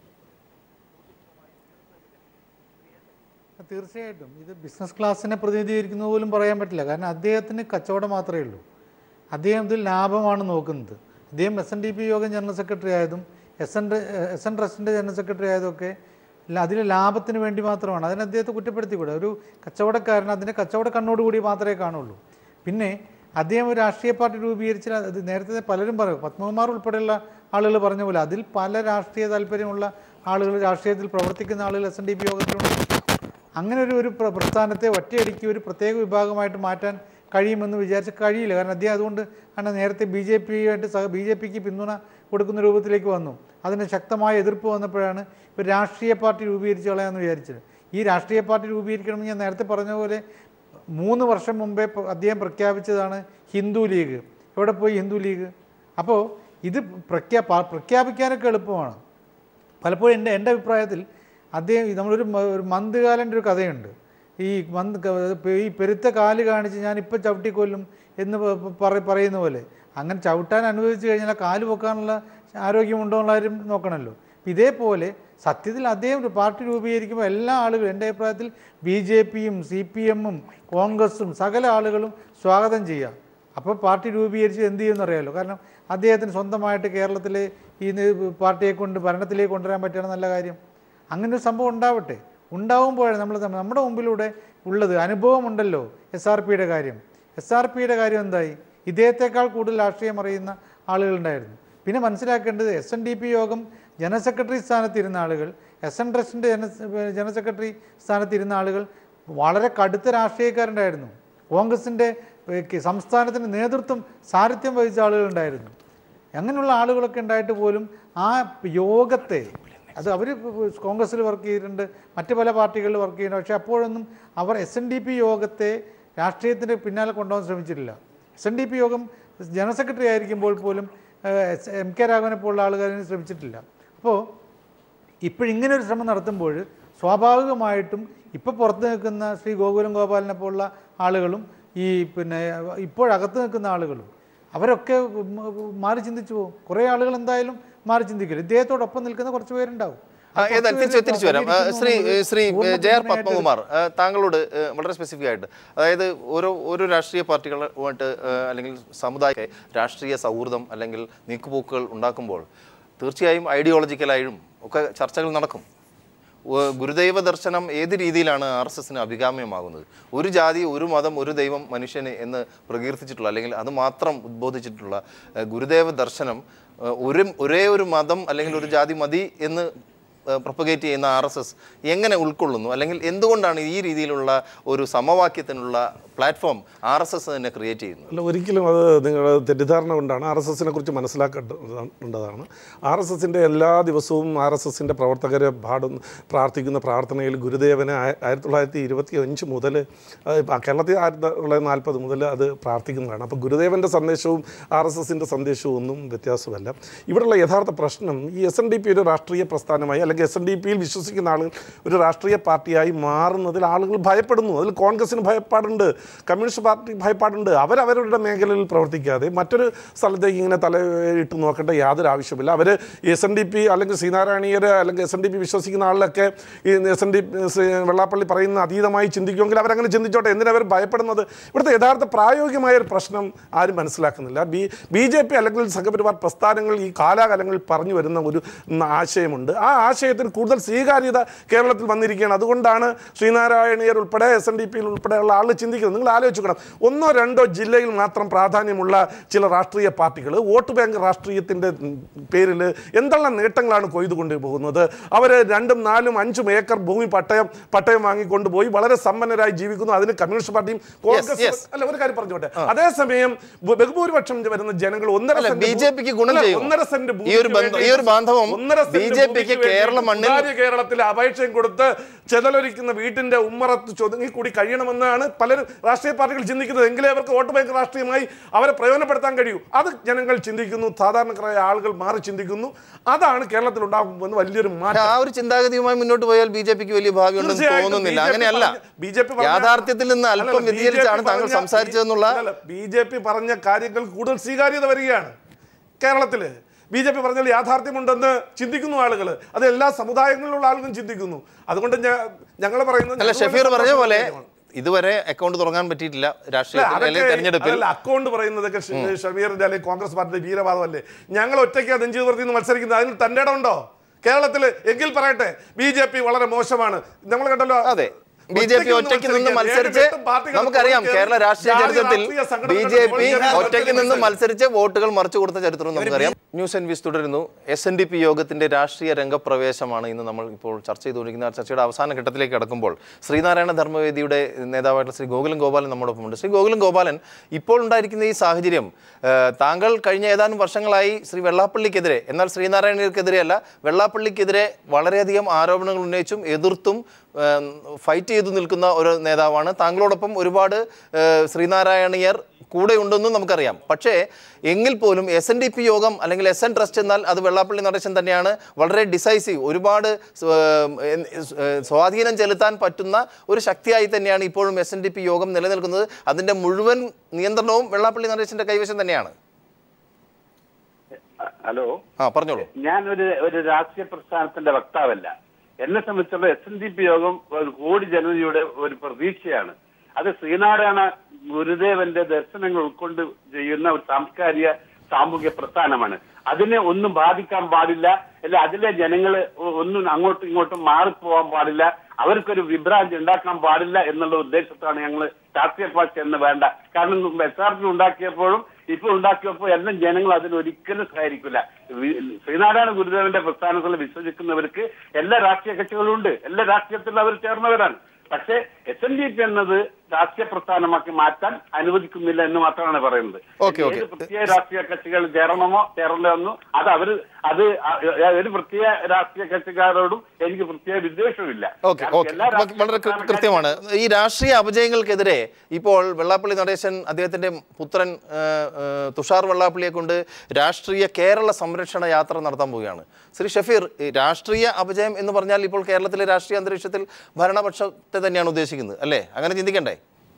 തീർച്ചയായിട്ടും ഇത് ബിസിനസ് ക്ലാസ്സിനെ പ്രതിനിധീകരിക്കുന്നത് പോലും പറയാൻ പറ്റില്ല കാരണം അദ്ദേഹത്തിന് കച്ചവടം മാത്രമേ ഉള്ളൂ അദ്ദേഹം ഇതിൽ ലാഭമാണ് നോക്കുന്നത് അദ്ദേഹം എസ് എൻ ഡി പി യോഗം ജനറൽ സെക്രട്ടറി ആയതും എസ് എൻ എസ് എൻ ട്രസ്റ്റിൻ്റെ ജനറൽ സെക്രട്ടറി ആയതൊക്കെ ല- അതിലെ ലാഭത്തിന് വേണ്ടി മാത്രമാണ് അതിന് അദ്ദേഹത്തെ കുറ്റപ്പെടുത്തിക്കൂടെ ഒരു കച്ചവടക്കാരൻ അതിൻ്റെ കച്ചവട കണ്ണോടുകൂടി മാത്രമേ കാണുള്ളൂ പിന്നെ അദ്ദേഹം ഒരു രാഷ്ട്രീയ പാർട്ടി രൂപീകരിച്ചാൽ അത് നേരത്തെ പലരും പറയും പത്മകുമാർ ഉൾപ്പെടെയുള്ള ആളുകൾ പറഞ്ഞ പോലെ അതിൽ പല രാഷ്ട്രീയ താല്പര്യമുള്ള ആളുകൾ രാഷ്ട്രീയത്തിൽ പ്രവർത്തിക്കുന്ന ആളുകൾ എസ് എൻ ഡി പി യോഗത്തിലുണ്ട് അങ്ങനെ ഒരു ഒരു പ്ര- പ്രസ്ഥാനത്തെ ഒറ്റയടിക്ക് ഒരു പ്രത്യേക വിഭാഗമായിട്ട് മാറ്റാൻ കഴിയുമെന്ന് വിചാരിച്ച് കഴിയില്ല കാരണം അദ്ദേഹം അതുകൊണ്ട് ആണ് നേരത്തെ ബി ജെ പിയായിട്ട് സഹ ബി ജെ പിക്ക് പിന്തുണ കൊടുക്കുന്ന രൂപത്തിലേക്ക് വന്നു അതിന് ശക്തമായ എതിർപ്പ് വന്നപ്പോഴാണ് ഒരു രാഷ്ട്രീയ പാർട്ടി രൂപീകരിച്ച് കളയാമെന്ന് വിചാരിച്ചത് ഈ രാഷ്ട്രീയ പാർട്ടി രൂപീകരിക്കണമെന്ന് ഞാൻ നേരത്തെ പറഞ്ഞ പോലെ മൂന്ന് വർഷം മുമ്പേ പ- അദ്ദേഹം പ്രഖ്യാപിച്ചതാണ് ഹിന്ദു ലീഗ് എവിടെ പോയി ഹിന്ദു ലീഗ് അപ്പോൾ ഇത് പ്രഖ്യാ പ- പ്രഖ്യാപിക്കാനൊക്കെ എളുപ്പമാണ് പലപ്പോഴും എൻ്റെ എൻ്റെ അഭിപ്രായത്തിൽ അദ്ദേഹം ഈ നമ്മളൊരു മ- ഒരു മന്ദകാലൻ്റെ ഒരു കഥയുണ്ട് ഈ മന്ത് ക- ഈ പെരുത്ത കാല് കാണിച്ച് ഞാൻ ഇപ്പോൾ ചവിട്ടിക്കൊല്ലും എന്ന് പ- പ- പറ- പറയുന്ന പോലെ അങ്ങനെ ചവിട്ടാൻ അനുവദിച്ചു കഴിഞ്ഞാൽ ആ കാല് പൊക്കാനുള്ള ആരോഗ്യമുണ്ടോ എന്നുള്ള കാര്യം നോക്കണമല്ലോ അപ്പം ഇതേപോലെ സത്യത്തിൽ അദ്ദേഹം ഒരു പാർട്ടി രൂപീകരിക്കുമ്പോൾ എല്ലാ ആളുകളും എൻ്റെ അഭിപ്രായത്തിൽ ബി ജെ പിയും സി പി എമ്മും കോൺഗ്രസും സകല ആളുകളും സ്വാഗതം ചെയ്യുക അപ്പോൾ പാർട്ടി രൂപീകരിച്ച് എന്ത് ചെയ്യുമെന്ന് അറിയാമല്ലോ കാരണം അദ്ദേഹത്തിന് സ്വന്തമായിട്ട് കേരളത്തിലെ ഈ നി- പാർട്ടിയെ കൊണ്ട് ഭരണത്തിലേക്ക് കൊണ്ടുവരാൻ പറ്റുന്ന നല്ല കാര്യം അങ്ങനെ ഒരു സംഭവം ഉണ്ടാവട്ടെ ഉണ്ടാവുമ്പോഴാണ് നമ്മൾ നമ്മുടെ മുമ്പിലൂടെ ഉള്ളത് അനുഭവമുണ്ടല്ലോ എസ് ആർ പിയുടെ കാര്യം എസ് ആർ പിയുടെ കാര്യം എന്തായി ഇദ്ദേഹത്തെക്കാൾ കൂടുതൽ രാഷ്ട്രീയം അറിയുന്ന ആളുകളുണ്ടായിരുന്നു പിന്നെ മനസ്സിലാക്കേണ്ടത് എസ് എൻ ഡി പി യോഗം ജനറൽ സെക്രട്ടറി സ്ഥാനത്തിരുന്ന ആളുകൾ എസ് എൻ ട്രസ്റ്റിൻ്റെ ജന ജനറൽ സെക്രട്ടറി സ്ഥാനത്തിരുന്ന ആളുകൾ വളരെ കടുത്ത രാഷ്ട്രീയക്കാരുണ്ടായിരുന്നു കോൺഗ്രസിൻ്റെ ഏഹ്, കി- സംസ്ഥാനത്തിന് നേതൃത്വം സാരഥ്യം വഹിച്ച ആളുകളുണ്ടായിരുന്നു അങ്ങനെയുള്ള ആളുകളൊക്കെ ഉണ്ടായിട്ട് പോലും ആ യോഗത്തെ അത് അവർ കോൺഗ്രസ്സിൽ വർക്ക് ചെയ്തിട്ടുണ്ട് മറ്റ് പല പാർട്ടികളിൽ വർക്ക് ചെയ്യുന്നുണ്ട് പക്ഷേ അപ്പോഴൊന്നും അവർ എസ് എൻ ഡി പി യോഗത്തെ രാഷ്ട്രീയത്തിൻ്റെ പിന്നാലെ കൊണ്ടുപോകാൻ ശ്രമിച്ചിട്ടില്ല എസ് എൻ ഡി പി യോഗം ജനറൽ സെക്രട്ടറി ആയിരിക്കുമ്പോൾ പോലും ഏഹ്, എസ്- എം കെ രാഘവനെ പോലുള്ള ആളുകൾ അതിന് ശ്രമിച്ചിട്ടില്ല അപ്പോൾ ഇപ്പോഴിങ്ങനെ ഒരു ശ്രമം നടത്തുമ്പോൾ സ്വാഭാവികമായിട്ടും ഇപ്പോൾ പുറത്ത് നിൽക്കുന്ന ശ്രീ ഗോകുലം ഗോപാലിനെ പോലുള്ള ആളുകളും ഈ പിന്നെ ഇപ്പോഴകത്ത് നിൽക്കുന്ന ആളുകളും അവരൊക്കെ ഉം മാറി ചിന്തിച്ചു പോകും കുറേ ആളുകൾ എന്തായാലും മാറി ചിന്തിക്കില്ല ഇദ്ദേഹത്തോടൊപ്പം നിൽക്കുന്ന കുറച്ച് പേരുണ്ടാവും ആ, ഏതാ തിരിച്ചു തിരിച്ചു വരാം ആ, ശ്രീ ശ്രീ പൂർണ്ണ ജെ ആർ പിന്തുണയായിട്ട് പത്മകുമാർ ആ, താങ്കളോട് ആ, വളരെ സ്പെസിഫിക് ആയിട്ട് അതായത് ഓരോ ഓരോ രാഷ്ട്രീയ പാർട്ടികളുമായിട്ട് ആ, അല്ലെങ്കിൽ സമുദായ രാഷ്ട്രീയ സൗഹൃദം അല്ലെങ്കിൽ നീക്കുപോക്കുകൾ ഉണ്ടാക്കുമ്പോൾ തീർച്ചയായും ഐഡിയോളജിക്കലായും ഒക്കെ ചർച്ചകൾ നടക്കും ഉ- ഗുരുദൈവ ദർശനം ഏത് രീതിയിലാണ് ആർ എസ് എസിന് അഭികാമ്യമാകുന്നത് ഒരു ജാതി ഒരു മതം ഒരു ദൈവം മനുഷ്യന് എന്ന് പ്രകീർത്തിച്ചിട്ടുള്ള അല്ലെങ്കിൽ അത് മാത്രം ഉദ്ബോധിച്ചിട്ടുള്ള ഏഹ്, ഗുരുദേവ ദർശനം ഏഹ്, ഒരു ഒരേ ഒരു മതം അല്ലെങ്കിൽ ഒരു ജാതി മതി എന്ന് പ്രൊപ്പഗേറ്റ് ചെയ്യുന്ന ആർ എസ് എസ് എങ്ങനെ ഉൾക്കൊള്ളുന്നു അല്ലെങ്കിൽ എന്തുകൊണ്ടാണ് ഈ രീതിയിലുള്ള ഒരു സമവാക്യത്തിനുള്ള പ്ലാറ്റ്ഫോം ആർ എസ് എസ് തന്നെ ക്രിയേറ്റ് ചെയ്യുന്നത് അല്ല ഒരിക്കലും അത് നിങ്ങൾ തെറ്റിദ്ധാരണ കൊണ്ടാണ് ആർ എസ് എസിനെ കുറിച്ച് മനസ്സിലാക്കേണ്ടതാണ് ആർ എസ് എസിൻ്റെ എല്ലാ ദിവസവും ആർ എസ് എസിൻ്റെ പ്രവർത്തകർ പാടുന്ന പ്രാർത്ഥിക്കുന്ന പ്രാർത്ഥനയിൽ ഗുരുദേവനെ ആയ- ആയിരത്തി തൊള്ളായിരത്തി ഇരുപത്തി അഞ്ച് മുതൽ കേരളത്തിൽ ആയിരത്തി തൊള്ളായിരത്തി നാൽപ്പത് മുതൽ അത് പ്രാർത്ഥിക്കുന്നതാണ് അപ്പോൾ ഗുരുദേവൻ്റെ സന്ദേശവും ആർ എസ് എസിൻ്റെ സന്ദേശവും ഒന്നും വ്യത്യാസമല്ല ഇവിടെയുള്ള യഥാർത്ഥ പ്രശ്നം ഈ എസ് എൻ ഡി പി ഒരു രാഷ്ട്രീയ പ്രസ്ഥാനമായി അല്ലെങ്കിൽ എസ് എൻ ഡി പിയിൽ വിശ്വസിക്കുന്ന ആളുകൾ ഒരു രാഷ്ട്രീയ പാർട്ടിയായി മാറുന്നതിൽ ആളുകൾ ഭയപ്പെടുന്നു അതിൽ കോൺഗ്രസിന് ഭയപ്പാടുണ്ട് കമ്മ്യൂണിസ്റ്റ് പാർട്ടി ഭയപ്പാടുണ്ട് അവരവരുടെ മേഖലയിൽ പ്രവർത്തിക്കാതെ മറ്റൊരു സ്ഥലത്തേക്ക് ഇങ്ങനെ തലയിട്ട് നോക്കേണ്ട യാതൊരു ആവശ്യമില്ല അവർ എസ് എൻ ഡി പി അല്ലെങ്കിൽ ശ്രീനാരായണീയർ അല്ലെങ്കിൽ എസ് എൻ ഡി പി വിശ്വസിക്കുന്ന ആളിലൊക്കെ ഈ എസ് എൻ ഡി വെള്ളാപ്പള്ളി പറയുന്ന അതീതമായി ചിന്തിക്കുമെങ്കിൽ അവരങ്ങനെ ചിന്തിച്ചോട്ടെ എന്തിനവർ ഭയപ്പെടുന്നത് ഇവിടുത്തെ യഥാർത്ഥ പ്രായോഗികമായ ഒരു പ്രശ്നം ആരും മനസ്സിലാക്കുന്നില്ല ബി ബി ജെ പി അല്ലെങ്കിൽ സംഘപരിവാർ പ്രസ്ഥാനങ്ങൾ ഈ കാലാകാലങ്ങളിൽ പറഞ്ഞു വരുന്ന ഒരു ഉം, ആശയമുണ്ട് ആ ആശയത്തിന് കൂടുതൽ സ്വീകാര്യത കേരളത്തിൽ വന്നിരിക്കുകയാണ് അതുകൊണ്ടാണ് ശ്രീനാരായണീയർ ഉൾപ്പെടെ എസ് എൻ ഡി പിയിൽ ഉൾപ്പെടെയുള്ള ആളുകൾ ചിന്തിക്കുന്നത് നിങ്ങൾ ആലോചിക്കണം ഒന്നോ രണ്ടോ ജില്ലയിൽ മാത്രം പ്രാധാന്യമുള്ള ചില രാഷ്ട്രീയ പാർട്ടികൾ വോട്ട് ബാങ്ക് രാഷ്ട്രീയത്തിൻ്റെ പേരിൽ എന്തെല്ലാം നേട്ടങ്ങളാണ് കൊയ്തുകൊണ്ട് പോകുന്നത് അവർ രണ്ടും നാലും അഞ്ചും ഏക്കർ ഭൂമി പട്ടയം പട്ടയം വാങ്ങിക്കൊണ്ടുപോയി വളരെ സമ്പന്നരായി ജീവിക്കുന്നു അതിന് കമ്മ്യൂണിസ്റ്റ് പാർട്ടിയും കോൺഗ്രസ് yes. അല്ല ഒരു കാര്യം പറഞ്ഞോട്ടെ അതേസമയം ബ- ബഹുഭൂരിപക്ഷം വരുന്ന ജനങ്ങൾ ഒന്നര അല്ല, സെന്റ് ഭൂ- BJP ക്ക് ഗുണം അല്ല, ചെയ്യും. ഒന്നര സെന്റ് ഈ ഒരു ഭൂമിക്ക് ബന്ധം- വേണ്ടി ഈ ഒരു ബാന്ധവം ഒന്നര സെന്റ് BJP ക്ക് ഭൂമിക്ക് വേണ്ടി കേരള മണ്ണിൽ- സുതാര്യ കേരളത്തിലെ അപേക്ഷയും കൊടുത്ത് ചെതലൊരിക്കുന്ന വീട്ടിന്റെ ഉമ്മറത്ത് ചൊതുങ്ങി കൂടി കഴിയണമെന്നാണ് പലരും രാഷ്ട്രീയ പാർട്ടികൾ ചിന്തിക്കുന്നത് എങ്കിലേ അവർക്ക് വോട്ട് ബാങ്ക് രാഷ്ട്രീയമായി അവരെ പ്രയോജനപ്പെടുത്താൻ കഴിയൂ അത് ജനങ്ങൾ ചിന്തിക്കുന്നു സാധാരണക്കാരായ ആളുകൾ മാറി ചിന്തിക്കുന്നു അതാണ് കേരളത്തിൽ ഉണ്ടാകുമെന്ന് വലിയൊരു മാറ്റം ആ ഒരു ചിന്താഗതിയുമായി മുന്നോട്ട് പോയാൽ ബി ജെ പിക്ക് വലിയ ഭാവി ഉണ്ടെന്ന് തീർച്ചയായിട്ടും തോന്നുന്നില്ല BJP അങ്ങനെയല്ല പറഞ്ഞ- BJP പറഞ്ഞ- യാഥാർത്ഥ്യത്തിൽ നിന്ന് അല്പം അല്ലല്ല, വ്യതിചലിച്ചാണ് BJP താങ്കൾ പറഞ്ഞ- സംസാരിച്ചതെന്നുള്ള ബി ജെ പി പറഞ്ഞ കാര്യങ്ങൾ കൂടുതൽ സ്വീകാര്യത വരികയാണ് കേരളത്തിൽ ബി ജെ പി പറഞ്ഞാൽ യാഥാർത്ഥ്യമുണ്ടെന്ന് ചിന്തിക്കുന്നു ആളുകൾ അത് എല്ലാ സമുദായങ്ങളിലുള്ള ആളുകളും ചിന്തിക്കുന്നു അതുകൊണ്ട് ഞങ്ങൾ പറയുന്നത് അല്ല ഞങ്ങൾ ഷഫീർ വളരെ പറഞ്ഞ പോലെ സന്തോഷമുള്ള ഇതുവരെ അക്കൗണ്ട് തുടങ്ങാൻ പറ്റിയിട്ടില്ല അല്ല, രാഷ്ട്രീയത്തിൽ അതൊക്കെ- അല്ലെങ്കിൽ തെരഞ്ഞെടുപ്പിൽ അതല്ല, അക്കൗണ്ട് പറയുന്നതൊക്കെ ഷ- ഷമീറിന്റെ അല്ലെങ്കിൽ കോൺഗ്രസ് പാർട്ടിയുടെ വീരവാദമല്ലേ ഞങ്ങൾ ഒറ്റയ്ക്ക് നെഞ്ചു നിവർത്തി നിന്ന് മത്സരിക്കുന്നത് അതിന് തന്റെ ഇടം ഉണ്ടോ കേരളത്തിൽ എങ്കിൽ പറയട്ടെ ബി ജെ പി വളരെ മോശമാണ് നമ്മൾ കണ്ടല്ലോ അതെ ബി ജെ പി ഒറ്റയ്ക്ക് നിന്ന് മത്സരിച്ച് നമുക്കറിയാം കേരള രാഷ്ട്രീയ ചരിത്രത്തിൽ ബി ജെ പി ഒറ്റയ്ക്ക് നിന്ന് മത്സരിച്ച് വോട്ടുകൾ മറിച്ചു കൊടുത്ത ചരിത്രം നമുക്കറിയാം ന്യൂസ് ആൻഡ് വ്യൂസ് തുടരുന്നു എസ് എൻ ഡി പി യോഗത്തിന്റെ രാഷ്ട്രീയ രംഗപ്രവേശമാണ് ഇന്ന് നമ്മൾ ഇപ്പോൾ ചർച്ച ചെയ്തുകൊണ്ടിരിക്കുന്ന ആ ചർച്ചയുടെ അവസാന ഘട്ടത്തിലേക്ക് കടക്കുമ്പോൾ ശ്രീനാരായണ ധർമ്മവേദിയുടെ നേതാവായിട്ടുള്ള ശ്രീ ഗോകുലം ഗോപാലൻ നമ്മോടൊപ്പമുണ്ട് ശ്രീ ഗോകുലം ഗോപാലൻ ഇപ്പോൾ ഉണ്ടായിരിക്കുന്ന ഈ സാഹചര്യം ആ, താങ്കൾ കഴിഞ്ഞ ഏതാനും വർഷങ്ങളായി ശ്രീ വെള്ളാപ്പള്ളിക്കെതിരെ എന്നാൽ ശ്രീനാരായണർക്കെതിരെയല്ല വെള്ളാപ്പള്ളിക്കെതിരെ വളരെയധികം ആരോപണങ്ങൾ ഉന്നയിച്ചും എതിർത്തും ഏം, ഫൈറ്റ് ചെയ്തു നിൽക്കുന്ന ഒരു നേതാവാണ് താങ്കളോടൊപ്പം ഒരുപാട് ഏ, ശ്രീനാരായണീയർ കൂടെ ഉണ്ടെന്നും നമുക്കറിയാം പക്ഷേ എങ്കിൽ പോലും എസ് എൻ ഡി പി യോഗം അല്ലെങ്കിൽ എസ് എൻ ട്രസ്റ്റ് എന്നാൽ അത് വെള്ളാപ്പള്ളി നടേശൻ തന്നെയാണ് വളരെ ഡിസൈസീവ് ഒരുപാട് സ്- ഏം, എൻ- ഏ, സ്വാധീനം ചെലുത്താൻ പറ്റുന്ന ഒരു ശക്തിയായി തന്നെയാണ് ഇപ്പോഴും എസ് എൻ ഡി പി യോഗം നിലനിൽക്കുന്നത് അതിൻ്റെ മുഴുവൻ നിയന്ത്രണവും വെള്ളാപ്പള്ളി നടേശൻ്റെ കൈവശം തന്നെയാണ് ഹലോ ആ പറഞ്ഞോളൂ ഞാൻ ഒരു ഒരു രാഷ്ട്രീയ പ്രസ്ഥാനത്തിന്റെ വക്താവല്ല എന്നെ സംബന്ധിച്ചുള്ള എസ് എൻ ഡി പി യോഗം ഒരു കോടി ജനതയുടെ ഒരു പ്രതീക്ഷയാണ് അത് ശ്രീനാരായണ ഗുരുദേവന്റെ ദർശനങ്ങൾ ഉൾക്കൊണ്ട് ചെയ്യുന്ന ഒരു സാംസ്കാരിക സാമൂഹ്യ പ്രസ്ഥാനമാണ് അതിനെ ഒന്നും ബാധിക്കാൻ പാടില്ല അല്ല അതിലെ ജനങ്ങള് ഒന്നും അങ്ങോട്ടും ഇങ്ങോട്ടും മാറിപ്പോവാൻ പാടില്ല അവർക്കൊരു വിഭ്രാന്തി ഉണ്ടാക്കാൻ പാടില്ല എന്നുള്ള ഉദ്ദേശത്താണ് ഞങ്ങൾ രാഷ്ട്രീയ പാർട്ടി എന്ന് വേണ്ട കാരണം എസ് ആർ പി ഉണ്ടാക്കിയപ്പോഴും ഇപ്പൊ ഉണ്ടാക്കിയപ്പോൾ എല്ലാം ജനങ്ങൾ അതിന് ഒരിക്കലും സഹകരിക്കില്ല വി- ശ്രീനാരായണ ഗുരുദേവന്റെ പ്രസ്ഥാനത്തിൽ വിശ്വസിക്കുന്നവർക്ക് എല്ലാ രാഷ്ട്രീയ കക്ഷികളും ഉണ്ട് എല്ലാ രാഷ്ട്രീയത്തിലും അവർ ചേർന്നവരാണ് പക്ഷേ എസ് എൻ ഡി പി എന്നത് രാഷ്ട്രീയ പ്രസ്ഥാനമാക്കി മാറ്റാൻ അനുവദിക്കുന്നില്ല എന്ന് മാത്രമാണ് പറയുന്നത് ഓക്കേ, ഓക്കേ. ഏത് പ്രത്യേക രാഷ്ട്രീയ കക്ഷികൾ ചേരണമോ ചേരണ്ടോ എന്നും അത് അവർ അത് അ- ഒരു പ്രത്യേക രാഷ്ട്രീയ കക്ഷിക്കാരോടും എനിക്ക് പ്രത്യേക വിദ്വേഷമില്ല ഓക്കെ ഓക്കെ വളരെ കൃ- കൃത്യമാണ് ഈ രാഷ്ട്രീയ അപജയങ്ങൾക്കെതിരെ ഇപ്പോൾ വെള്ളാപ്പള്ളി നടേശൻ അദ്ദേഹത്തിന്റെ പുത്രൻ ആ, ആ, തുഷാർ വെള്ളാപ്പള്ളിയെ കൊണ്ട് രാഷ്ട്രീയ കേരള സംരക്ഷണ യാത്ര നടത്താൻ പോവുകയാണ് ശ്രീ ഷഫീർ ഈ രാഷ്ട്രീയ അപജയം എന്ന് പറഞ്ഞാൽ ഇപ്പോൾ കേരളത്തിലെ രാഷ്ട്രീയ അന്തരീക്ഷത്തിൽ ഭരണപക്ഷത്തെ തന്നെയാണ് ഉദ്ദേശിക്കുന്നത് അല്ലേ അങ്ങനെ ചിന്തിക്കണ്ടേ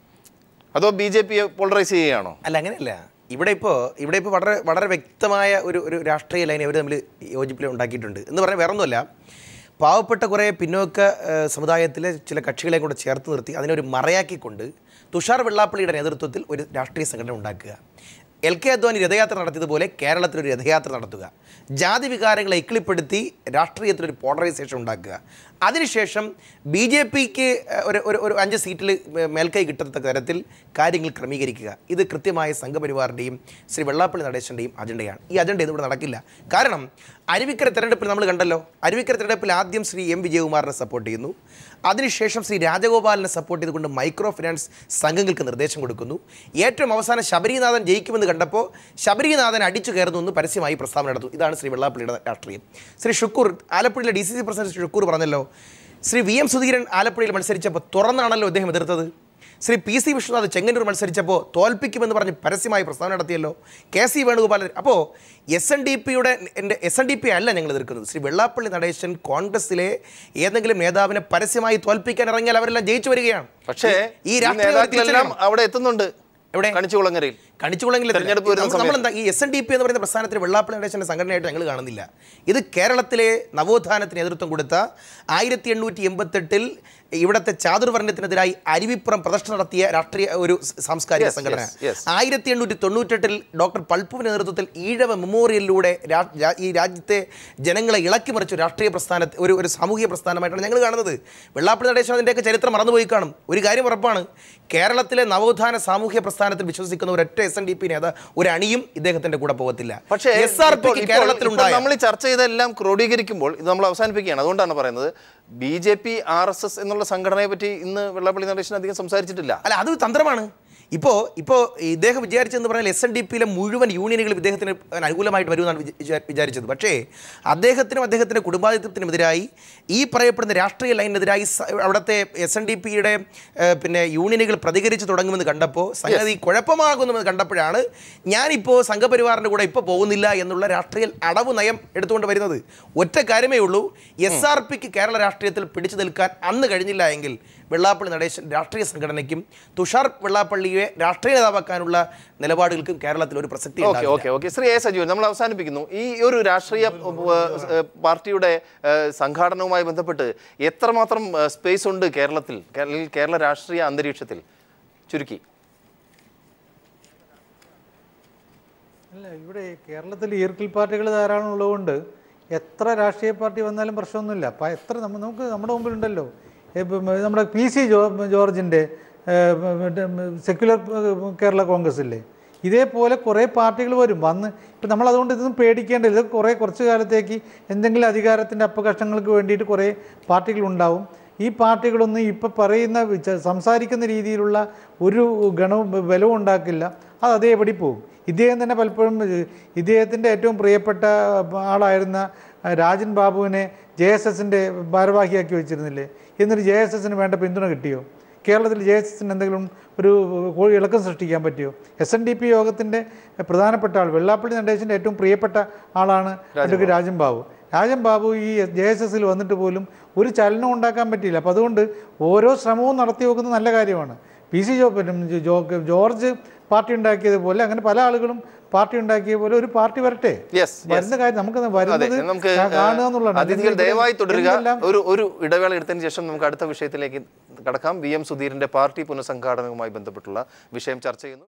അതോ ബി ജെ പിയെ പോളറൈസ് ചെയ്യുകയാണോ അല്ല അങ്ങനെയല്ല ഇവിടെ ഇപ്പോൾ ഇവിടെ ഇപ്പോൾ വളരെ വളരെ വ്യക്തമായ ഒരു ഒരു രാഷ്ട്രീയ ലൈൻ അവർ തമ്മിൽ യോജിപ്പിൽ ഉണ്ടാക്കിയിട്ടുണ്ട് എന്ന് പറഞ്ഞാൽ വേറെ ഒന്നുമല്ല പാവപ്പെട്ട കുറേ പിന്നോക്ക ഏഹ്, സമുദായത്തിലെ ചില കക്ഷികളെ കൂടെ ചേർത്ത് നിർത്തി അതിനൊരു മറയാക്കിക്കൊണ്ട് തുഷാർ വെള്ളാപ്പള്ളിയുടെ നേതൃത്വത്തിൽ ഒരു രാഷ്ട്രീയ സംഘടന ഉണ്ടാക്കുക എൽ കെ അദ്വാനി രഥയാത്ര നടത്തിയതുപോലെ കേരളത്തിൽ ഒരു രഥയാത്ര നടത്തുക ജാതി വികാരങ്ങളെ ഇക്കിളിപ്പെടുത്തി രാഷ്ട്രീയത്തിലൊരു പോളറൈസേഷൻ ഉണ്ടാക്കുക അതിനുശേഷം ബി ജെ പിക്ക് ഒരു ഒരു ഒരു അഞ്ച് സീറ്റിൽ മേൽക്കൈ കിട്ടത്തക്ക തരത്തിൽ കാര്യങ്ങൾ ക്രമീകരിക്കുക ഇത് കൃത്യമായ സംഘപരിവാറിൻ്റെയും ശ്രീ വെള്ളാപ്പള്ളി നടേശൻ്റെയും അജണ്ടയാണ് ഈ അജണ്ട ഇതിവിടെ നടക്കില്ല കാരണം അരുവിക്കര തെരഞ്ഞെടുപ്പിൽ നമ്മൾ കണ്ടല്ലോ അരുവിക്കര തെരഞ്ഞെടുപ്പിൽ ആദ്യം ശ്രീ എം വിജയകുമാറിനെ സപ്പോർട്ട് ചെയ്യുന്നു അതിനുശേഷം ശ്രീ രാജഗോപാലിനെ സപ്പോർട്ട് ചെയ്തുകൊണ്ട് മൈക്രോ ഫിനാൻസ് സംഘങ്ങൾക്ക് നിർദ്ദേശം കൊടുക്കുന്നു ഏറ്റവും അവസാനം ശബരിനാഥൻ ജയിക്കുമെന്ന് കണ്ടപ്പോൾ ശബരിനാഥൻ അടിച്ചു കയറുന്നു എന്ന് പരസ്യമായി പ്രസ്താവന നടത്തും ഇതാണ് ശ്രീ വെള്ളാപ്പള്ളിയുടെ രാഷ്ട്രീയം ശ്രീ ഷുക്കൂർ ആലപ്പുഴയിലെ D C C president Shri Shukkur പറഞ്ഞല്ലോ ശ്രീ വി എം സുധീരൻ ആലപ്പുഴയിൽ മത്സരിച്ചപ്പോൾ തുറന്നാണല്ലോ അദ്ദേഹം എതിർത്തത് ശ്രീ പി സി വിശ്വനാഥ് ചെങ്ങന്നൂർ മത്സരിച്ചപ്പോൾ തോൽപ്പിക്കുമെന്ന് പറഞ്ഞ് പരസ്യമായി പ്രസ്താവന നടത്തിയല്ലോ കെ സി വേണുഗോപാലൻ അപ്പോൾ എസ് എൻ ഡി പിയുടെ എൻ്റെ എസ് എൻ ഡി പി അല്ല ഞങ്ങൾ എതിർക്കുന്നത് ശ്രീ വെള്ളാപ്പള്ളി നടേശൻ കോൺഗ്രസിലെ ഏതെങ്കിലും നേതാവിനെ പരസ്യമായി തോൽപ്പിക്കാൻ ഇറങ്ങിയാൽ അവരെല്ലാം ജയിച്ചു വരികയാണ് പക്ഷേ ഈ ഈ രാഷ്ട്രീയ നേതാക്കളെല്ലാം അവിടെ എത്തുന്നുണ്ട് എവിടെ? കണിച്ചുകുളങ്ങരയിൽ കണിച്ചുകുളങ്ങളിൽ തെരഞ്ഞെടുപ്പ് വരുന്ന നമ്മൾ എന്താ ഈ എസ് എൻ ഡി പി എന്ന് പറയുന്ന പ്രസ്ഥാനത്തിൽ വെള്ളാപ്പള്ളി നടേശൻ്റെ സംഘടനയായിട്ട് ഞങ്ങൾ കാണുന്നില്ല ഇത് കേരളത്തിലെ നവോത്ഥാനത്തിന് നേതൃത്വം കൊടുത്ത ആയിരത്തി എണ്ണൂറ്റി എൺപത്തെട്ടിൽ ഇവിടുത്തെ ചാതുർവർണ്ണത്തിനെതിരായി അരുവിപ്പുറം പ്രദർശനം നടത്തിയ രാഷ്ട്രീയ ഒരു സ് സാംസ്കാരിക Yes, സംഘടന yes, yes. ആയിരത്തി എണ്ണൂറ്റി തൊണ്ണൂറ്റെട്ടിൽ ഡോക്ടർ പൾപ്പുവിൻ്റെ നേതൃത്വത്തിൽ ഈഴവ മെമ്മോറിയലിലൂടെ രാ- രാ- ഈ രാജ്യത്തെ ജനങ്ങളെ ഇളക്കി മറിച്ച ഒരു രാഷ്ട്രീയ പ്രസ്ഥാന ഒരു ഒരു സാമൂഹിക പ്രസ്ഥാനമായിട്ടാണ് ഞങ്ങൾ കാണുന്നത് വെള്ളാപ്പള്ളി നടേശൻ അതിൻ്റെയൊക്കെ ചരിത്രം മറന്നുപോയി കാണും ഒരു കാര്യം ഉറപ്പാണ് കേരളത്തിലെ നവോത്ഥാന സാമൂഹ്യ പ്രസ്ഥാനത്തിൽ വിശ്വസിക്കുന്ന ഒരൊറ്റ എസ് എൻ ഡി പി നേതാ ഒരു അണിയും ഇദ്ദേഹത്തിന്റെ കൂടെ പോകത്തില്ല പക്ഷേ എസ് ആർ ഇപ്പോൾ- പിക്ക് ഇപ്പോൾ- കേരളത്തിലുണ്ടായ ഇപ്പോൾ നമ്മൾ ഈ ചർച്ച ചെയ്തെല്ലാം ക്രോഡീകരിക്കുമ്പോൾ ഇത് നമ്മൾ അവസാനിപ്പിക്കുകയാണ് അതുകൊണ്ടാണ് പറയുന്നത് B J P R S S എന്നുള്ള സംഘടനയെ പറ്റി ഇന്ന് വെള്ളാപ്പള്ളി നടേശൻ അധികം സംസാരിച്ചിട്ടില്ല അല്ല അത് തന്ത്രമാണ് ഇപ്പോൾ ഇപ്പോൾ ഇദ്ദേഹം വിചാരിച്ചെന്ന് പറഞ്ഞാൽ എസ് എൻ ഡി പിയിലെ മുഴുവൻ യൂണിയനുകൾ ഇദ്ദേഹത്തിന് അനുകൂലമായിട്ട് വരുമെന്നാണ് വിചാ- വിചാ- വിചാരിച്ചത് പക്ഷേ അദ്ദേഹത്തിനും അദ്ദേഹത്തിൻ്റെ കുടുംബാധിത്വത്തിനുമെതിരായി ഈ പറയപ്പെടുന്ന രാഷ്ട്രീയ ലൈനിനെതിരായി സ- അവിടുത്തെ എസ് എൻ ഡി പിയുടെ പിന്നെ യൂണിയനുകൾ പ്രതികരിച്ച് തുടങ്ങുമെന്ന് കണ്ടപ്പോൾ സംഗതി കുഴപ്പമാകുന്നുവെന്ന് കണ്ടപ്പോഴാണ് ഞാനിപ്പോൾ സംഘപരിവാറിൻ്റെ കൂടെ ഇപ്പോൾ പോകുന്നില്ല എന്നുള്ള രാഷ്ട്രീയ അടവ് നയം എടുത്തുകൊണ്ട് വരുന്നത് ഒറ്റ കാര്യമേ ഉള്ളൂ എസ് ആർ പിക്ക് കേരള രാഷ്ട്രീയത്തിൽ പിടിച്ചു നിൽക്കാൻ അന്ന് കഴിഞ്ഞില്ല എങ്കിൽ വെള്ളാപ്പള്ളി നടേശൻ രാഷ്ട്രീയ സംഘടനയ്ക്കും തുഷാർ വെള്ളാപ്പള്ളിയെ രാഷ്ട്രീയ നേതാവാക്കാനുള്ള നിലപാടുകൾക്കും കേരളത്തിൽ ഒരു പ്രസക്തി ഓക്കെ ഉണ്ടാവില്ല. Okay okay Shri A Sajeevan നമ്മൾ അവസാനിപ്പിക്കുന്നു ഈ ഒരു രാഷ്ട്രീയ ഏഹ്, ഏഹ്, പാർട്ടിയുടെ ഏഹ്, സംഘാടനവുമായി ബന്ധപ്പെട്ട് എത്രമാത്രം ഏഹ്, സ്പേസ് ഉണ്ട് കേരളത്തിൽ കേരള- കേരള രാഷ്ട്രീയ അന്തരീക്ഷത്തിൽ ചുരുക്കി അല്ല ഇവിടെ കേരളത്തിൽ ഈർക്കിൽ പാർട്ടികൾ ധാരാളം ഉള്ളതുകൊണ്ട് എത്ര രാഷ്ട്രീയ പാർട്ടി വന്നാലും പ്രശ്നമൊന്നുമില്ല അപ്പം എത്ര നമ്മ നമുക്ക് നമ്മുടെ മുമ്പിലുണ്ടല്ലോ ഇപ്പം നമ്മുടെ പി സി ജോ ജോർജിൻ്റെ സെക്യുലർ കേരള കോൺഗ്രസ് ഇല്ലേ ഇതേപോലെ കുറേ പാർട്ടികൾ വരും വന്ന് ഇപ്പം നമ്മൾ അതുകൊണ്ട് ഇതൊന്നും പേടിക്കേണ്ടില്ല ഇത് കുറേ കുറച്ച് കാലത്തേക്ക് എന്തെങ്കിലും അധികാരത്തിൻ്റെ അപ്പകഷ്ടങ്ങൾക്ക് വേണ്ടിയിട്ട് കുറേ പാർട്ടികളുണ്ടാവും ഈ പാർട്ടികളൊന്നും ഇപ്പം പറയുന്ന വിച- സംസാരിക്കുന്ന രീതിയിലുള്ള ഒരു ഗണവും ബലവും ഉണ്ടാക്കില്ല അത് അതേപടി പോകും ഇദ്ദേഹം തന്നെ പലപ്പോഴും ഏഹ്, ഇദ്ദേഹത്തിൻ്റെ ഏറ്റവും പ്രിയപ്പെട്ട ആളായിരുന്ന ഏഹ്, രാജൻ ബാബുവിനെ ജെ എസ് എസിൻ്റെ ഭാരവാഹിയാക്കി വെച്ചിരുന്നില്ലേ എന്നിട്ട് ജെ എസ് എസിന് വേണ്ട പിന്തുണ കിട്ടിയോ കേരളത്തിൽ ജെ എസ് എസിന് എന്തെങ്കിലും ഒരു കോഴി ഇളക്കം സൃഷ്ടിക്കാൻ പറ്റിയോ എസ് എൻ ഡി പി യോഗത്തിൻ്റെ പ്രധാനപ്പെട്ട ആൾ വെള്ളാപ്പള്ളി നടേശൻ്റെ ഏറ്റവും പ്രിയപ്പെട്ട ആളാണ് അഡ്വക്കേറ്റ് രാജൻ ബാബു രാജൻ ബാബു ഈ ജെ എസ് എസിൽ വന്നിട്ട് പോലും ഒരു ചലനം ഉണ്ടാക്കാൻ പറ്റിയില്ല അപ്പോൾ അതുകൊണ്ട് ഓരോ ശ്രമവും നടത്തി നോക്കുന്നത് നല്ല കാര്യമാണ് പി സി ജോ പിന്നെ ജോ- ജോർജ് പാർട്ടി ഉണ്ടാക്കിയതുപോലെ അങ്ങനെ പല ആളുകളും പാർട്ടി ഉണ്ടാക്കിയ പോലെ ഒരു പാർട്ടി വരട്ടെ യെസ് വരുന്ന കാര്യം നമുക്ക് അതെ വരുന്നത് നമുക്ക് കാ- കാണുക എന്നുള്ളതാണ് അതിഥികൾ അല്ലെങ്കിൽ ഇവിടെ ദയവായി തുടരുക എന്തെല്ലാം ഒരു ഒരു ഇടവേള എടുത്തതിന് ശേഷം നമുക്ക് അടുത്ത വിഷയത്തിലേക്ക് കടക്കാം വി എം സുധീറിന്റെ പാർട്ടി പുനഃസംഘാടനവുമായി ബന്ധപ്പെട്ടുള്ള വിഷയം ചർച്ച ചെയ്യുന്നു